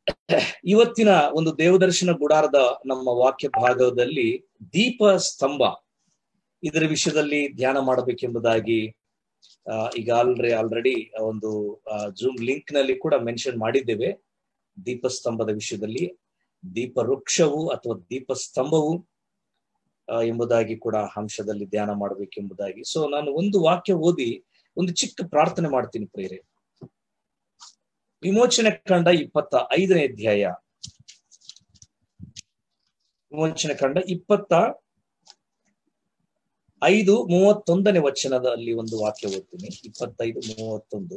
ಇವತ್ತಿನ ಒಂದು ದೇವದರ್ಶನ ಗುಡಾರದ ನಮ್ಮ ವಾಕ್ಯ ಭಾಗದಲ್ಲಿ ದೀಪ ಸ್ತಂಭ ಇದರ ವಿಷಯದಲ್ಲಿ ಧ್ಯಾನ ಮಾಡಬೇಕೆಂಬುದಾಗಿ ಆ, ಈಗ ಆಲ್ರೆ ಆಲ್ರೆಡಿ ಒಂದು ಜೂಮ್ ಲಿಂಕ್ ನಲ್ಲಿ ಕೂಡ ಮೆನ್ಷನ್ ಮಾಡಿದ್ದೇವೆ ದೀಪಸ್ತಂಭದ ವಿಷಯದಲ್ಲಿ ದೀಪ ವೃಕ್ಷವು ಅಥವಾ ದೀಪಸ್ತಂಭವು ಆ, ಎಂಬುದಾಗಿ ಕೂಡ ಅಂಶದಲ್ಲಿ ಧ್ಯಾನ ಮಾಡಬೇಕೆಂಬುದಾಗಿ ಸೊ ನಾನು ಒಂದು ವಾಕ್ಯ ಓದಿ ಒಂದು ಚಿಕ್ಕ ಪ್ರಾರ್ಥನೆ ಮಾಡ್ತೀನಿ ಪ್ರೇರೆ ವಿಮೋಚನೆ ಕಂಡ ಇಪ್ಪತ್ತ ಐದನೇ ಅಧ್ಯಾಯ ವಿಮೋಚನೆ ಕಂಡ ಇಪ್ಪತ್ತ ಐದು ಮೂವತ್ತೊಂದನೇ ವಚನದಲ್ಲಿ ಒಂದು ವಾಕ್ಯ ಓದ್ತೀನಿ ಇಪ್ಪತ್ತೈದು ಮೂವತ್ತೊಂದು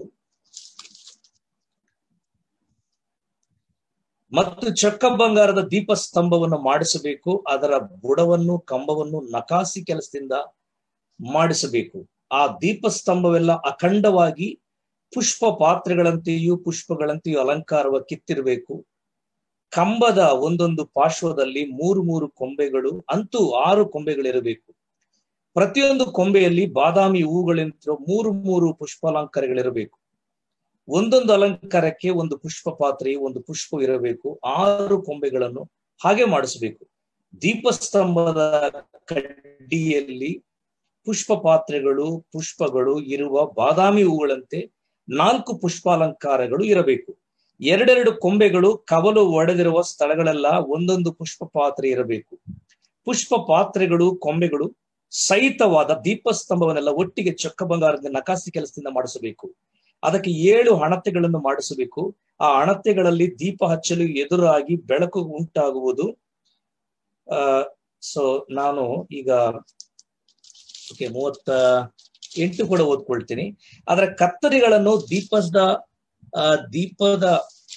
ಮತ್ತು ಚೊಕ್ಕ ಬಂಗಾರದ ದೀಪಸ್ತಂಭವನ್ನು ಮಾಡಿಸಬೇಕು ಅದರ ಬುಡವನ್ನು ಕಂಬವನ್ನು ನಕಾಸಿ ಕೆಲಸದಿಂದ ಮಾಡಿಸಬೇಕು ಆ ದೀಪಸ್ತಂಭವೆಲ್ಲ ಅಖಂಡವಾಗಿ ಪುಷ್ಪ ಪಾತ್ರೆಗಳಂತೆಯೂ ಪುಷ್ಪಗಳಂತೆಯೂ ಅಲಂಕಾರವ ಕಿತ್ತಿರಬೇಕು ಕಂಬದ ಒಂದೊಂದು ಪಾರ್ಶ್ವದಲ್ಲಿ ಮೂರು ಮೂರು ಕೊಂಬೆಗಳು ಅಂತೂ ಆರು ಕೊಂಬೆಗಳಿರಬೇಕು ಪ್ರತಿಯೊಂದು ಕೊಂಬೆಯಲ್ಲಿ ಬಾದಾಮಿ ಹೂಗಳಿಂದ ಮೂರು ಮೂರು ಪುಷ್ಪಾಲಂಕಾರಗಳಿರಬೇಕು ಒಂದೊಂದು ಅಲಂಕಾರಕ್ಕೆ ಒಂದು ಪುಷ್ಪ ಪಾತ್ರೆ ಒಂದು ಪುಷ್ಪ ಇರಬೇಕು ಆರು ಕೊಂಬೆಗಳನ್ನು ಹಾಗೆ ಮಾಡಿಸಬೇಕು ದೀಪಸ್ತಂಭದ ಕಡ್ಡಿಯಲ್ಲಿ ಪುಷ್ಪ ಪಾತ್ರೆಗಳು ಪುಷ್ಪಗಳು ಇರುವ ಬಾದಾಮಿ ಹೂಗಳಂತೆ ನಾಲ್ಕು ಪುಷ್ಪಾಲಂಕಾರಗಳು ಇರಬೇಕು ಎರಡೆರಡು ಕೊಂಬೆಗಳು ಕವಲು ಒಡೆದಿರುವ ಸ್ಥಳಗಳೆಲ್ಲ ಒಂದೊಂದು ಪುಷ್ಪ ಪಾತ್ರೆ ಇರಬೇಕು ಪುಷ್ಪ ಪಾತ್ರೆಗಳು ಕೊಂಬೆಗಳು ಸಹಿತವಾದ ದೀಪಸ್ತಂಭವನ್ನೆಲ್ಲ ಒಟ್ಟಿಗೆ ಚೊಕ್ಕ ಬಂಗಾರದಿಂದ ನಕಾಸಿ ಕೆಲಸದಿಂದ ಮಾಡಿಸಬೇಕು ಅದಕ್ಕೆ ಏಳು ಹಣತೆಗಳನ್ನು ಮಾಡಿಸಬೇಕು ಆ ಹಣತೆಗಳಲ್ಲಿ ದೀಪ ಹಚ್ಚಲು ಎದುರಾಗಿ ಬೆಳಕು ಉಂಟಾಗುವುದು ಆ ಸೊ ನಾನು ಈಗ ಓಕೆ ಮೂವತ್ತ ಎಂಟು ಕೂಡ ಓದ್ಕೊಳ್ತೀನಿ ಅದರ ಕತ್ತರಿಗಳನ್ನು ದೀಪದ ಆ, ದೀಪದ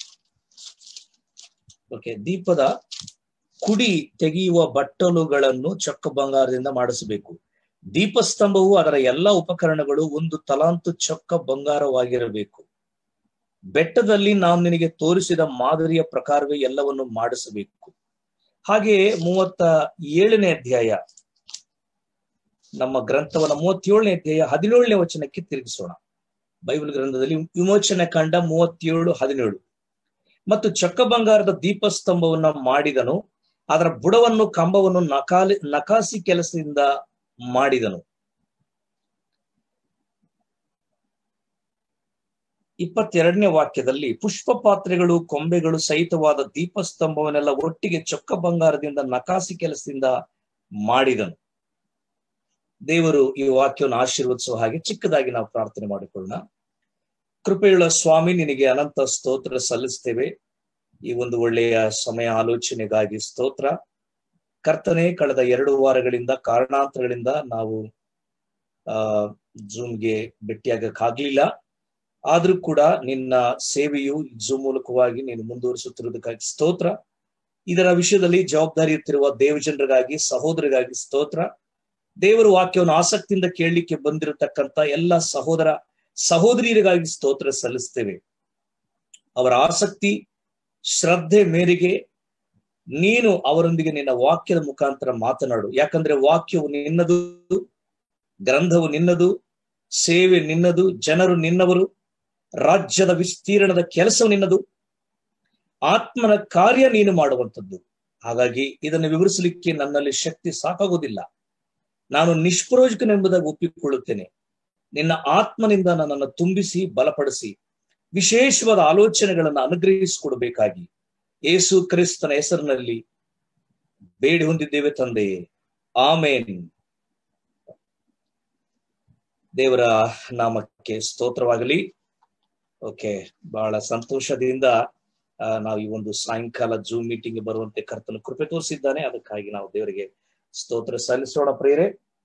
ಓಕೆ ದೀಪದ ಕುಡಿ ತೆಗೆಯುವ ಬಟ್ಟಲುಗಳನ್ನು ಚೊಕ್ಕ ಬಂಗಾರದಿಂದ ಮಾಡಿಸಬೇಕು ದೀಪಸ್ತಂಭವು ಅದರ ಎಲ್ಲ ಉಪಕರಣಗಳು ಒಂದು ತಲಾಂತು ಚೊಕ್ಕ ಬಂಗಾರವಾಗಿರಬೇಕು ಬೆಟ್ಟದಲ್ಲಿ ನಾನು ನಿನಗೆ ತೋರಿಸಿದ ಮಾದರಿಯ ಪ್ರಕಾರವೇ ಎಲ್ಲವನ್ನು ಮಾಡಿಸಬೇಕು ಹಾಗೆಯೇ ಮೂವತ್ತ ಏಳನೇ ಅಧ್ಯಾಯ ನಮ್ಮ ಗ್ರಂಥವನ್ನ ಮೂವತ್ತೇಳನೇ ಅಧ್ಯಾಯ ಹದಿನೇಳನೇ ವಚನಕ್ಕೆ ತಿರುಗಿಸೋಣ ಬೈಬಲ್ ಗ್ರಂಥದಲ್ಲಿ ವಿಮೋಚನೆ ಕಂಡ ಮೂವತ್ತೇಳು ಹದಿನೇಳು ಮತ್ತು ಚೊಕ್ಕ ಬಂಗಾರದ ದೀಪಸ್ತಂಭವನ್ನ ಮಾಡಿದನು ಅದರ ಬುಡವನ್ನು ಕಂಬವನ್ನು ನಕಾಲಿ ನಕಾಸಿ ಕೆಲಸದಿಂದ ಮಾಡಿದನು ಇಪ್ಪತ್ತೆರಡನೇ ವಾಕ್ಯದಲ್ಲಿ ಪುಷ್ಪ ಪಾತ್ರೆಗಳು ಕೊಂಬೆಗಳು ಸಹಿತವಾದ ದೀಪಸ್ತಂಭವನ್ನೆಲ್ಲ ಒಟ್ಟಿಗೆ ಚೊಕ್ಕ ಬಂಗಾರದಿಂದ ನಕಾಸಿ ಕೆಲಸದಿಂದ ಮಾಡಿದನು ದೇವರು ಈ ವಾಕ್ಯವನ್ನು ಆಶೀರ್ವದಿಸುವ ಹಾಗೆ ಚಿಕ್ಕದಾಗಿ ನಾವು ಪ್ರಾರ್ಥನೆ ಮಾಡಿಕೊಳ್ಳೋಣ ಕೃಪೆಯುಳ್ಳ ಸ್ವಾಮಿ ನಿನಗೆ ಅನಂತ ಸ್ತೋತ್ರ ಸಲ್ಲಿಸ್ತೇವೆ ಈ ಒಂದು ಒಳ್ಳೆಯ ಸಮಯ ಆಲೋಚನೆಗಾಗಿ ಸ್ತೋತ್ರ ಕರ್ತನೆ ಕಳೆದ ಎರಡು ವಾರಗಳಿಂದ ಕಾರಣಾಂತರಗಳಿಂದ ನಾವು ಆ ಜೂಮ್ಗೆ ಭೇಟಿಯಾಗಕ್ಕಾಗ್ಲಿಲ್ಲ ಆದ್ರೂ ಕೂಡ ನಿನ್ನ ಸೇವೆಯು ಜೂಮ್ ಮೂಲಕವಾಗಿ ನೀನು ಮುಂದುವರಿಸುತ್ತಿರುವುದಕ್ಕಾಗಿ ಸ್ತೋತ್ರ ಇದರ ವಿಷಯದಲ್ಲಿ ಜವಾಬ್ದಾರಿ ಇರ್ತಿರುವ ದೇವಜನರಿಗಾಗಿ ಸಹೋದರಿಗಾಗಿ ಸ್ತೋತ್ರ ದೇವರ ವಾಕ್ಯವನ್ನು ಆಸಕ್ತಿಯಿಂದ ಕೇಳಲಿಕ್ಕೆ ಬಂದಿರತಕ್ಕಂತ ಎಲ್ಲ ಸಹೋದರ ಸಹೋದರಿಯರಿಗಾಗಿ ಸ್ತೋತ್ರ ಸಲ್ಲಿಸ್ತೇವೆ ಅವರ ಆಸಕ್ತಿ ಶ್ರದ್ಧೆ ಮೇರೆಗೆ ನೀನು ಅವರೊಂದಿಗೆ ನಿನ್ನ ವಾಕ್ಯದ ಮುಖಾಂತರ ಮಾತನಾಡು ಯಾಕಂದ್ರೆ ವಾಕ್ಯವು ನಿನ್ನದು ಗ್ರಂಥವು ನಿನ್ನದು ಸೇವೆ ನಿನ್ನದು ಜನರು ನಿನ್ನವರು ರಾಜ್ಯದ ವಿಸ್ತೀರ್ಣದ ಕೆಲಸವು ನಿನ್ನದು ಆತ್ಮನ ಕಾರ್ಯ ನೀನು ಮಾಡುವಂಥದ್ದು ಹಾಗಾಗಿ ಇದನ್ನು ವಿವರಿಸಲಿಕ್ಕೆ ನನ್ನಲ್ಲಿ ಶಕ್ತಿ ಸಾಕಾಗುವುದಿಲ್ಲ ನಾನು ನಿಷ್ಪ್ರಯೋಜಕನೆಂಬುದಾಗಿ ಒಪ್ಪಿಕೊಳ್ಳುತ್ತೇನೆ ನಿನ್ನ ಆತ್ಮನಿಂದ ನನ್ನನ್ನು ತುಂಬಿಸಿ ಬಲಪಡಿಸಿ ವಿಶೇಷವಾದ ಆಲೋಚನೆಗಳನ್ನು ಅನುಗ್ರಹಿಸಿಕೊಡಬೇಕಾಗಿ ಏಸು ಕ್ರಿಸ್ತನ ಹೆಸರಿನಲ್ಲಿ ಬೇಡಿ ಹೊಂದಿದ್ದೇವೆ ತಂದೆಯೇ ಆಮೇನ್ ದೇವರ ನಾಮಕ್ಕೆ ಸ್ತೋತ್ರವಾಗಲಿ ಓಕೆ ಬಹಳ ಸಂತೋಷದಿಂದ ಆ, ನಾವು ಈ ಒಂದು ಸಾಯಂಕಾಲ ಜೂಮ್ ಮೀಟಿಂಗ್ ಬರುವಂತೆ ಕರ್ತನ ಕೃಪೆ ತೋರಿಸಿದ್ದಾನೆ ಅದಕ್ಕಾಗಿ ನಾವು ದೇವರಿಗೆ ಸ್ತೋತ್ರ ಸಲ್ಲಿಸೋಣ ಪ್ರೇರೆ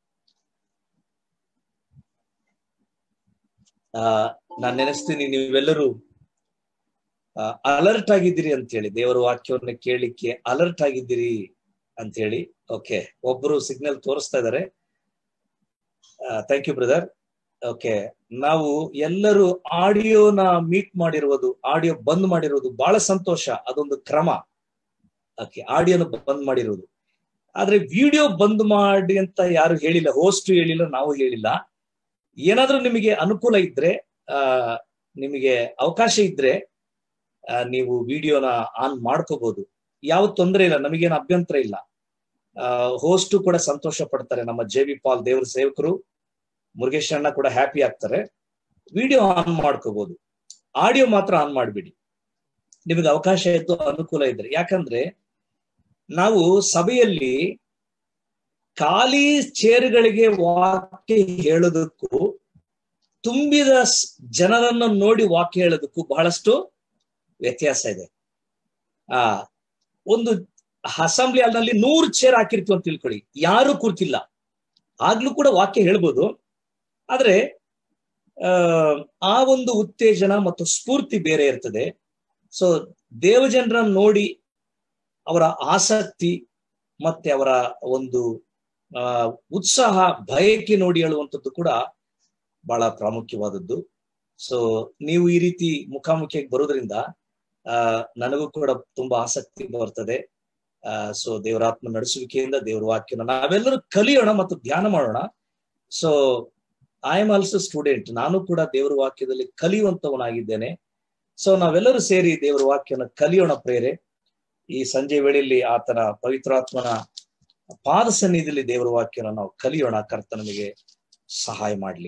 ಆ ನಾನ್ ನೆನೆಸ್ತೀನಿ ನೀವೆಲ್ಲರೂ ಅಲರ್ಟ್ ಆಗಿದ್ದೀರಿ ಅಂತ ಹೇಳಿ ದೇವರ ವಾಕ್ಯವನ್ನು ಕೇಳಲಿಕ್ಕೆ ಅಲರ್ಟ್ ಆಗಿದ್ದೀರಿ ಅಂತ ಹೇಳಿ ಓಕೆ ಒಬ್ರು ಸಿಗ್ನಲ್ ತೋರಿಸ್ತಾ ಇದ್ದಾರೆ ಥ್ಯಾಂಕ್ ಯು ಬ್ರದರ್ ಓಕೆ ನಾವು ಎಲ್ಲರೂ ಆಡಿಯೋನ ಮೀಟ್ ಮಾಡಿರುವುದು ಆಡಿಯೋ ಬಂದ್ ಮಾಡಿರುವುದು ಬಹಳ ಸಂತೋಷ ಅದೊಂದು ಕ್ರಮ ಓಕೆ ಆಡಿಯೋನ ಬಂದ್ ಮಾಡಿರುವುದು ಆದ್ರೆ ವಿಡಿಯೋ ಬಂದ್ ಮಾಡಿ ಅಂತ ಯಾರು ಹೇಳಿಲ್ಲ ಹೋಸ್ಟ್ ಹೇಳಿಲ್ಲ ನಾವು ಹೇಳಿಲ್ಲ ಏನಾದ್ರೂ ನಿಮಗೆ ಅನುಕೂಲ ಇದ್ರೆ ಆ ನಿಮಗೆ ಅವಕಾಶ ಇದ್ರೆ ಆ, ನೀವು ವಿಡಿಯೋನ ಆನ್ ಮಾಡ್ಕೋಬಹುದು ಯಾವ ತೊಂದರೆ ಇಲ್ಲ ನಮಗೇನು ಅಭ್ಯಂತರ ಇಲ್ಲ ಹೋಸ್ಟು ಕೂಡ ಸಂತೋಷ ಪಡ್ತಾರೆ ನಮ್ಮ ಜೆ ವಿ ಪಾಲ್ ದೇವ್ರ ಸೇವಕರು ಮುರುಗೇಶ್ ಅಣ್ಣ ಕೂಡ ಹ್ಯಾಪಿ ಆಗ್ತಾರೆ ವಿಡಿಯೋ ಆನ್ ಮಾಡ್ಕೋಬಹುದು ಆಡಿಯೋ ಮಾತ್ರ ಆನ್ ಮಾಡ್ಬಿಡಿ ನಿಮಗೆ ಅವಕಾಶ ಇದ್ದು ಅನುಕೂಲ ಇದ್ರೆ ಯಾಕಂದ್ರೆ ನಾವು ಸಭೆಯಲ್ಲಿ ಖಾಲಿ ಚೇರ್ಗಳಿಗೆ ವಾಕ್ಯ ಹೇಳೋದಕ್ಕೂ ತುಂಬಿದ ಸ್- ಜನರನ್ನು ನೋಡಿ ವಾಕ್ಯ ಹೇಳೋದಕ್ಕೂ ಬಹಳಷ್ಟು ವ್ಯತ್ಯಾಸ ಇದೆ ಆ ಒಂದು ಅಸೆಂಬ್ಲಿ ಹಾಲ್ನಲ್ಲಿ ನೂರು ಚೇರ್ ಹಾಕಿರ್ತೀವಿ ಅಂತ ತಿಳ್ಕೊಳ್ಳಿ ಯಾರು ಕೂರ್ತಿಲ್ಲ ಆಗ್ಲೂ ಕೂಡ ವಾಕ್ಯ ಹೇಳ್ಬೋದು ಆದ್ರೆ ಆ, ಆ ಒಂದು ಉತ್ತೇಜನ ಮತ್ತು ಸ್ಫೂರ್ತಿ ಬೇರೆ ಇರ್ತದೆ ಸೊ ದೇವಜನರನ್ನ ನೋಡಿ ಅವರ ಆಸಕ್ತಿ ಮತ್ತೆ ಅವರ ಒಂದು ಆ ಉತ್ಸಾಹ ಬಯಕೆ ನೋಡಿ ಹೇಳುವಂಥದ್ದು ಕೂಡ ಬಹಳ ಪ್ರಾಮುಖ್ಯವಾದದ್ದು ಸೊ ನೀವು ಈ ರೀತಿ ಮುಖಾಮುಖಿಯಾಗಿ ಬರೋದ್ರಿಂದ ಆ ನನಗೂ ಕೂಡ ತುಂಬಾ ಆಸಕ್ತಿ ಬರ್ತದೆ ಆ ಸೊ ದೇವರಾತ್ಮ ನಡೆಸುವಿಕೆಯಿಂದ ದೇವರ ವಾಕ್ಯನ ನಾವೆಲ್ಲರೂ ಕಲಿಯೋಣ ಮತ್ತು ಧ್ಯಾನ ಮಾಡೋಣ so I am also student ನಾನು ಕೂಡ ದೇವರ ವಾಕ್ಯದಲ್ಲಿ ಕಲಿಯುವಂತವನಾಗಿದ್ದೇನೆ ಸೊ ನಾವೆಲ್ಲರೂ ಸೇರಿ ದೇವರ ವಾಕ್ಯನ ಕಲಿಯೋಣ ಪ್ರೇರೆ ಈ ಸಂಜೆ ವೇಳೆಯಲ್ಲಿ ಆತನ ಪವಿತ್ರಾತ್ಮನ ಪಾದ ಸನ್ನಿಧಿಯಲ್ಲಿ ದೇವರ ವಾಕ್ಯನ ನಾವು ಕಲಿಯೋಣ ಕರ್ತ ನಮಗೆ ಸಹಾಯ ಮಾಡ್ಲಿ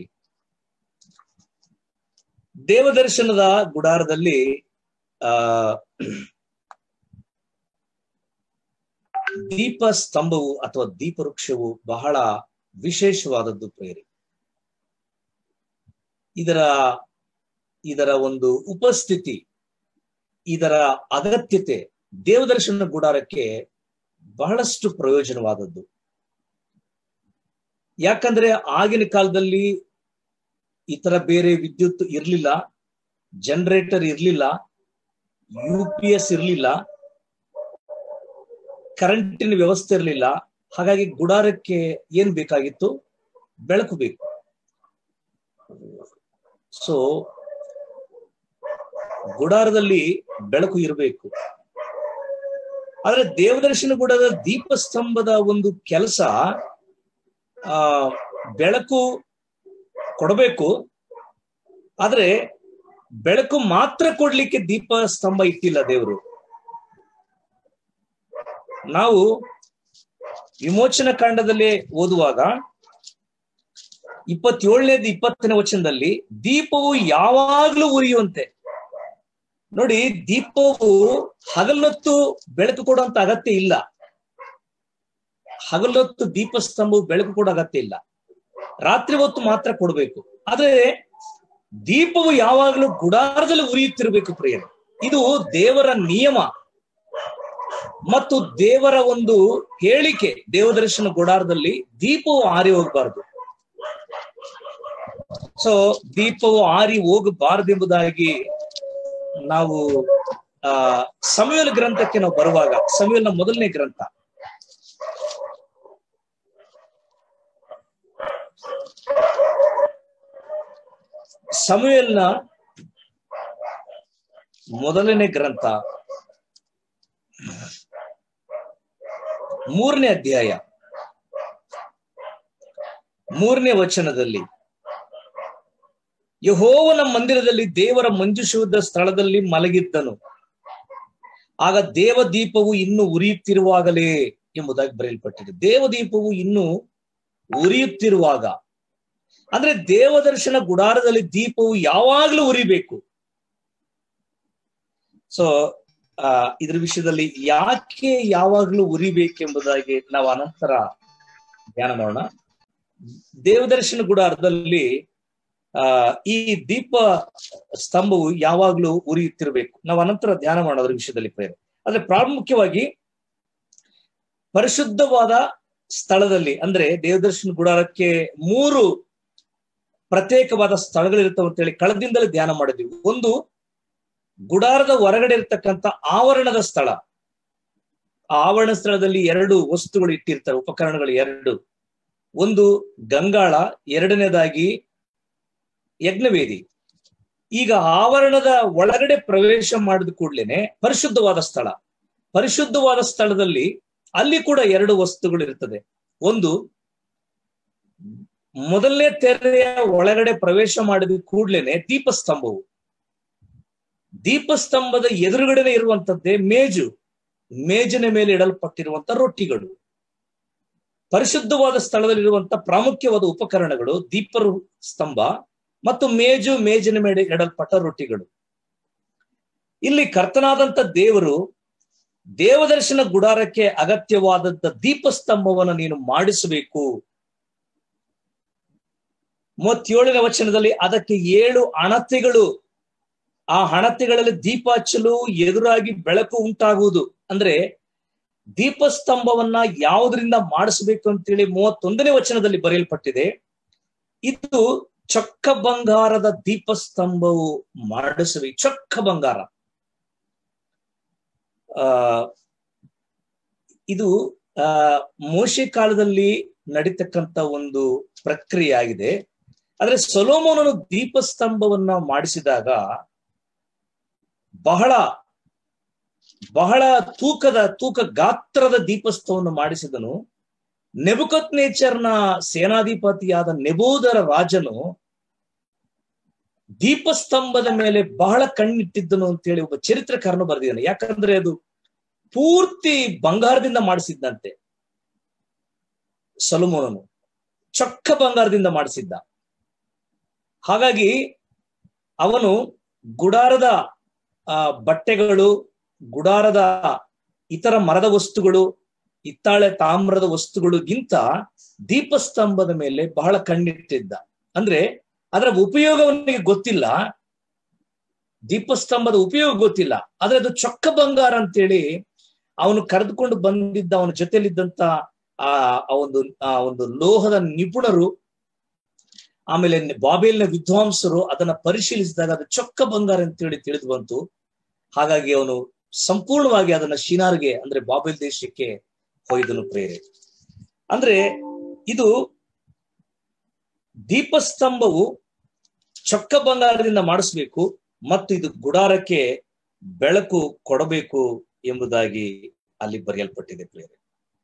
ದೇವದರ್ಶನದ ಗುಡಾರದಲ್ಲಿ ಆ ದೀಪ ಸ್ತಂಭವು ಅಥವಾ ದೀಪವೃಕ್ಷವು ಬಹಳ ವಿಶೇಷವಾದದ್ದು ಪ್ರೇರಿ ಇದರ ಇದರ ಒಂದು ಉಪಸ್ಥಿತಿ ಇದರ ಅಗತ್ಯತೆ ದೇವದರ್ಶನ ಗುಡಾರಕ್ಕೆ ಬಹಳಷ್ಟು ಪ್ರಯೋಜನವಾದದ್ದು ಯಾಕಂದ್ರೆ ಆಗಿನ ಕಾಲದಲ್ಲಿ ಇತರ ಬೇರೆ ವಿದ್ಯುತ್ ಇರ್ಲಿಲ್ಲ ಜನರೇಟರ್ ಇರ್ಲಿಲ್ಲ ಯು ಪಿ ಎಸ್ ಇರ್ಲಿಲ್ಲ ಕರೆಂಟಿನ ವ್ಯವಸ್ಥೆ ಇರಲಿಲ್ಲ ಹಾಗಾಗಿ ಗುಡಾರಕ್ಕೆ ಏನ್ ಬೇಕಾಗಿತ್ತು ಬೆಳಕು ಬೇಕು ಸೊ ಗುಡಾರದಲ್ಲಿ ಬೆಳಕು ಇರಬೇಕು ಆದ್ರೆ ದೇವದರ್ಶನ ಗುಡದ ದೀಪಸ್ತಂಭದ ಒಂದು ಕೆಲಸ ಆ ಬೆಳಕು ಕೊಡಬೇಕು ಆದ್ರೆ ಬೆಳಕು ಮಾತ್ರ ಕೊಡ್ಲಿಕ್ಕೆ ದೀಪ ಸ್ತಂಭ ಇಟ್ಟಿಲ್ಲ ದೇವರು ನಾವು ವಿಮೋಚನ ಕಾಂಡದಲ್ಲಿ ಓದುವಾಗ ಇಪ್ಪತ್ತೇಳನೇದು ಇಪ್ಪತ್ತನೇ ವಚನದಲ್ಲಿ ದೀಪವು ಯಾವಾಗ್ಲೂ ಉರಿಯುವಂತೆ ನೋಡಿ ದೀಪವು ಹಗಲೊತ್ತು ಬೆಳಕು ಕೊಡುವಂತ ಅಗತ್ಯ ಇಲ್ಲ ಹಗಲೊತ್ತು ದೀಪಸ್ತಂಭವು ಬೆಳಕು ಕೊಡೋ ಅಗತ್ಯ ಇಲ್ಲ ರಾತ್ರಿ ಹೊತ್ತು ಮಾತ್ರ ಕೊಡಬೇಕು ಆದ್ರೆ ದೀಪವು ಯಾವಾಗಲೂ ಗುಡಾರದಲ್ಲಿ ಉರಿಯುತ್ತಿರಬೇಕು ಪ್ರಿಯ ಇದು ದೇವರ ನಿಯಮ ಮತ್ತು ದೇವರ ಒಂದು ಹೇಳಿಕೆ ದೇವದರ್ಶನ ಗುಡಾರದಲ್ಲಿ ದೀಪವು ಆರಿ ಹೋಗಬಾರದು ಸೊ ದೀಪವು ಆರಿ ಹೋಗಬಾರದೆಂಬುದಾಗಿ ನಾವು ಆ ಸಮಯಲ್ ಗ್ರಂಥಕ್ಕೆ ನಾವು ಬರುವಾಗ ಸಮಯಲ್ನ ಮೊದಲನೇ ಗ್ರಂಥ ಸಮಯಲ್ನ ಮೊದಲನೇ ಗ್ರಂಥ ಮೂರನೇ ಅಧ್ಯಾಯ ಮೂರನೇ ವಚನದಲ್ಲಿ ಯಹೋವನ ಮಂದಿರದಲ್ಲಿ ದೇವರ ಮಂಜುಷುವುದ ಸ್ಥಳದಲ್ಲಿ ಮಲಗಿದ್ದನು ಆಗ ದೇವದೀಪವು ಇನ್ನು ಉರಿಯುತ್ತಿರುವಾಗಲೇ ಎಂಬುದಾಗಿ ಬರೆಯಲ್ಪಟ್ಟಿದೆ ದೇವದೀಪವು ಇನ್ನು ಉರಿಯುತ್ತಿರುವಾಗ ಅಂದ್ರೆ ದೇವದರ್ಶನ ಗುಡಾರದಲ್ಲಿ ದೀಪವು ಯಾವಾಗ್ಲೂ ಉರಿಬೇಕು ಸೊ ಆ ಇದ್ರ ವಿಷಯದಲ್ಲಿ ಯಾಕೆ ಯಾವಾಗ್ಲೂ ಉರಿಬೇಕೆಂಬುದಾಗಿ ನಾವು ಅನಂತರ ಧ್ಯಾನ ಮಾಡೋಣ ದೇವದರ್ಶನ ಗುಡಾರದಲ್ಲಿ ಆ ಈ ದೀಪ ಸ್ತಂಭವು ಯಾವಾಗ್ಲೂ ಉರಿಯುತ್ತಿರಬೇಕು ನಾವು ಅನಂತರ ಧ್ಯಾನ ಮಾಡೋದ್ರ ವಿಷಯದಲ್ಲಿ ಪ್ರೇರಣೆ ಆದ್ರೆ ಪ್ರಾಮುಖ್ಯವಾಗಿ ಪರಿಶುದ್ಧವಾದ ಸ್ಥಳದಲ್ಲಿ ಅಂದ್ರೆ ದೇವದರ್ಶನ ಗುಡಾರಕ್ಕೆ ಮೂರು ಪ್ರತ್ಯೇಕವಾದ ಸ್ಥಳಗಳಿರ್ತಾವ ಅಂತೇಳಿ ಕಳೆದಿಂದಲೇ ಧ್ಯಾನ ಮಾಡಿದ್ವಿ ಒಂದು ಗುಡಾರದ ಹೊರಗಡೆ ಇರ್ತಕ್ಕಂಥ ಆವರಣದ ಸ್ಥಳ ಆ ಆವರಣ ಸ್ಥಳದಲ್ಲಿ ಎರಡು ವಸ್ತುಗಳು ಇಟ್ಟಿರ್ತಾರೆ ಉಪಕರಣಗಳು ಎರಡು ಒಂದು ಗಂಗಾಳ ಎರಡನೇದಾಗಿ ಯಜ್ಞವೇದಿ ಈಗ ಆವರಣದ ಒಳಗಡೆ ಪ್ರವೇಶ ಮಾಡಿದ ಕೂಡ್ಲೇನೆ ಪರಿಶುದ್ಧವಾದ ಸ್ಥಳ ಪರಿಶುದ್ಧವಾದ ಸ್ಥಳದಲ್ಲಿ ಅಲ್ಲಿ ಕೂಡ ಎರಡು ವಸ್ತುಗಳು ಇರ್ತದೆ ಒಂದು ಮೊದಲನೇ ತೆರೆಯ ಒಳಗಡೆ ಪ್ರವೇಶ ಮಾಡಿದ ಕೂಡ್ಲೇನೆ ದೀಪಸ್ತಂಭವು ದೀಪಸ್ತಂಭದ ಎದುರುಗಡೆನೆ ಇರುವಂತದ್ದೇ ಮೇಜು ಮೇಜಿನ ಮೇಲೆ ಇಡಲ್ಪಟ್ಟಿರುವಂತ ರೊಟ್ಟಿಗಳು ಪರಿಶುದ್ಧವಾದ ಸ್ಥಳದಲ್ಲಿರುವಂತ ಪ್ರಾಮುಖ್ಯವಾದ ಉಪಕರಣಗಳು ದೀಪ ಸ್ತಂಭ ಮತ್ತು ಮೇಜು ಮೇಜಿನ ಮೇಲೆ ಇಡಲ್ಪಟ್ಟ ರೊಟ್ಟಿಗಳು ಇಲ್ಲಿ ಕರ್ತನಾದಂತ ದೇವರು ದೇವದರ್ಶನ ಗುಡಾರಕ್ಕೆ ಅಗತ್ಯವಾದಂತ ದೀಪಸ್ತಂಭವನ್ನು ನೀನು ಮಾಡಿಸಬೇಕು ಮೂವತ್ತೇಳನೇ ವಚನದಲ್ಲಿ ಅದಕ್ಕೆ ಏಳು ಅಣತೆಗಳು ಆ ಹಣತೆಗಳಲ್ಲಿ ದೀಪ ಹಚ್ಚಲು ಎದುರಾಗಿ ಬೆಳಕು ಉಂಟಾಗುವುದು ಅಂದ್ರೆ ದೀಪಸ್ತಂಭವನ್ನ ಯಾವುದರಿಂದ ಮಾಡಿಸಬೇಕು ಅಂತೇಳಿ ಮೂವತ್ತೊಂದನೇ ವಚನದಲ್ಲಿ ಬರೆಯಲ್ಪಟ್ಟಿದೆ ಇದು ಚೊಕ್ಕ ಬಂಗಾರದ ದೀಪಸ್ತಂಭವು ಮಾಡಿಸಬೇಕು ಚೊಕ್ಕ ಬಂಗಾರ ಆ ಇದು ಆ ಮೋಶೆ ಕಾಲದಲ್ಲಿ ನಡೀತಕ್ಕಂತ ಒಂದು ಪ್ರಕ್ರಿಯೆ ಆಗಿದೆ ಆದ್ರೆ ಸೊಲೋಮೋನನು ದೀಪಸ್ತಂಭವನ್ನ ಮಾಡಿಸಿದಾಗ ಬಹಳ ಬಹಳ ತೂಕದ ತೂಕ ಗಾತ್ರದ ದೀಪಸ್ತವನ್ನು ಮಾಡಿಸಿದನು ನೆಬುಕತ್ ನೇಚರ್ನ ಸೇನಾಧಿಪತಿಯಾದ ನೆಬೋದರ ರಾಜನು ದೀಪಸ್ತಂಭದ ಮೇಲೆ ಬಹಳ ಕಣ್ಣಿಟ್ಟಿದ್ದನು ಅಂತೇಳಿ ಒಬ್ಬ ಚರಿತ್ರಕಾರನು ಬರೆದಿದ್ದಾನೆ ಯಾಕಂದ್ರೆ ಅದು ಪೂರ್ತಿ ಬಂಗಾರದಿಂದ ಮಾಡಿಸಿದ್ದಂತೆ ಸಲುಮೋನನು ಚೊಕ್ಕ ಬಂಗಾರದಿಂದ ಮಾಡಿಸಿದ್ದ ಹಾಗಾಗಿ ಅವನು ಗುಡಾರದ ಆ ಬಟ್ಟೆಗಳು ಗುಡಾರದ ಇತರ ಮರದ ವಸ್ತುಗಳು ಇತ್ತಾಳೆ ತಾಮ್ರದ ವಸ್ತುಗಳಿಗಿಂತ ದೀಪಸ್ತಂಭದ ಮೇಲೆ ಬಹಳ ಕಣ್ಣಿಟ್ಟಿದ್ದ ಅಂದ್ರೆ ಅದರ ಉಪಯೋಗವನಿಗೆ ಗೊತ್ತಿಲ್ಲ ದೀಪಸ್ತಂಭದ ಉಪಯೋಗ ಗೊತ್ತಿಲ್ಲ ಆದ್ರೆ ಅದು ಚೊಕ್ಕ ಬಂಗಾರ ಅಂತೇಳಿ ಅವನು ಕರೆದುಕೊಂಡು ಬಂದಿದ್ದ ಅವನ ಜೊತೆಲಿದ್ದಂತ ಆ ಒಂದು ಆ ಒಂದು ಲೋಹದ ನಿಪುಣರು ಆಮೇಲೆ ಬಾಬೇಲ್ನ ವಿದ್ವಾಂಸರು ಅದನ್ನ ಪರಿಶೀಲಿಸಿದಾಗ ಅದು ಚೊಕ್ಕ ಬಂಗಾರ ಅಂತೇಳಿ ತಿಳಿದು ಬಂತು ಹಾಗಾಗಿ ಅವನು ಸಂಪೂರ್ಣವಾಗಿ ಅದನ್ನ ಶಿನಾರ್ಗೆ ಅಂದ್ರೆ ಬಾಬೇಲ್ ದೇಶಕ್ಕೆ ಹೊಯ್ದನು ಪ್ರೇರೆ ಅಂದ್ರೆ ಇದು ದೀಪಸ್ತಂಭವು ಚೊಕ್ಕ ಬಂಗಾರದಿಂದ ಮಾಡಿಸ್ಬೇಕು ಮತ್ತು ಇದು ಗುಡಾರಕ್ಕೆ ಬೆಳಕು ಕೊಡಬೇಕು ಎಂಬುದಾಗಿ ಅಲ್ಲಿ ಬರೆಯಲ್ಪಟ್ಟಿದೆ ಪ್ರೇರೆ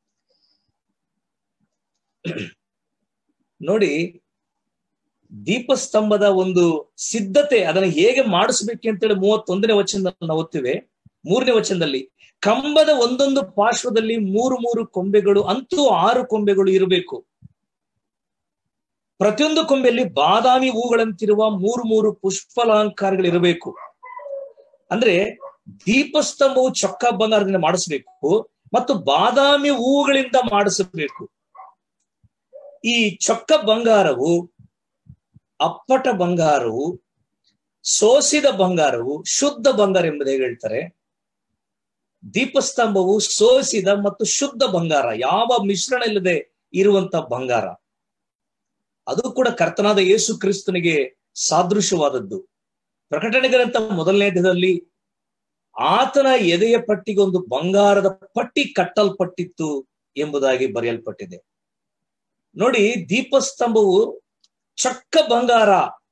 ನೋಡಿ ದೀಪಸ್ತಂಭದ ಒಂದು ಸಿದ್ಧತೆ ಅದನ್ನು ಹೇಗೆ ಮಾಡಿಸ್ಬೇಕು ಅಂತೇಳಿ ಮೂವತ್ತೊಂದನೇ ವಚನದಲ್ಲಿ ನಾವು ಓದ್ತೇವೆ ಮೂರನೇ ವಚನದಲ್ಲಿ ಕಂಬದ ಒಂದೊಂದು ಪಾರ್ಶ್ವದಲ್ಲಿ ಮೂರು ಮೂರು ಕೊಂಬೆಗಳು ಅಂತೂ ಆರು ಕೊಂಬೆಗಳು ಇರಬೇಕು ಪ್ರತಿಯೊಂದು ಕೊಂಬೆಯಲ್ಲಿ ಬಾದಾಮಿ ಹೂಗಳಂತಿರುವ ಮೂರು ಮೂರು ಪುಷ್ಪಲಾಂಕಾರಗಳಿರಬೇಕು ಅಂದ್ರೆ ದೀಪಸ್ತಂಭವು ಚೊಕ್ಕ ಬಂಗಾರದಿಂದ ಮಾಡಿಸ್ಬೇಕು ಮತ್ತು ಬಾದಾಮಿ ಹೂಗಳಿಂದ ಮಾಡಿಸಬೇಕು ಈ ಚೊಕ್ಕ ಬಂಗಾರವು ಅಪ್ಪಟ ಬಂಗಾರವು ಸೋಸಿದ ಬಂಗಾರವು ಶುದ್ಧ ಬಂಗಾರ ಎಂಬುದೇ ಹೇಳ್ತಾರೆ ದೀಪಸ್ತಂಭವು ಸೋಸಿದ ಮತ್ತು ಶುದ್ಧ ಬಂಗಾರ ಯಾವ ಮಿಶ್ರಣ ಇಲ್ಲದೆ ಇರುವಂತ ಬಂಗಾರ ಅದು ಕೂಡ ಕರ್ತನಾದ ಯೇಸು ಕ್ರಿಸ್ತನಿಗೆ ಸಾದೃಶ್ಯವಾದದ್ದು ಪ್ರಕಟಣೆ ಗ್ರಂಥ ಮೊದಲನೇದಲ್ಲಿ ಆತನ ಎದೆಯ ಪಟ್ಟಿಗೆ ಒಂದು ಬಂಗಾರದ ಪಟ್ಟಿ ಕಟ್ಟಲ್ಪಟ್ಟಿತ್ತು ಎಂಬುದಾಗಿ ಬರೆಯಲ್ಪಟ್ಟಿದೆ ನೋಡಿ ದೀಪಸ್ತಂಭವು ಚಕ್ಕ ಬಂಗಾರ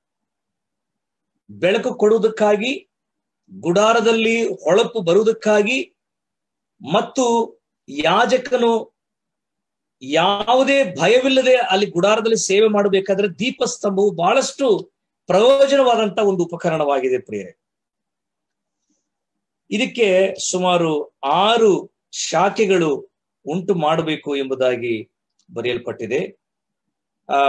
ಬೆಳಕು ಕೊಡುವುದಕ್ಕಾಗಿ ಗುಡಾರದಲ್ಲಿ ಹೊಳಪು ಬರುವುದಕ್ಕಾಗಿ ಮತ್ತು ಯಾಜಕನು ಯಾವುದೇ ಭಯವಿಲ್ಲದೆ ಅಲ್ಲಿ ಗುಡಾರದಲ್ಲಿ ಸೇವೆ ಮಾಡಬೇಕಾದ್ರೆ ದೀಪಸ್ತಂಭವು ಬಹಳಷ್ಟು ಪ್ರಯೋಜನವಾದಂತ ಒಂದು ಉಪಕರಣವಾಗಿದೆ ಪ್ರಿಯರೇ ಇದಕ್ಕೆ ಸುಮಾರು ಆರು ಶಾಖೆಗಳು ಉಂಟು ಮಾಡಬೇಕು ಎಂಬುದಾಗಿ ಬರೆಯಲ್ಪಟ್ಟಿದೆ ಆ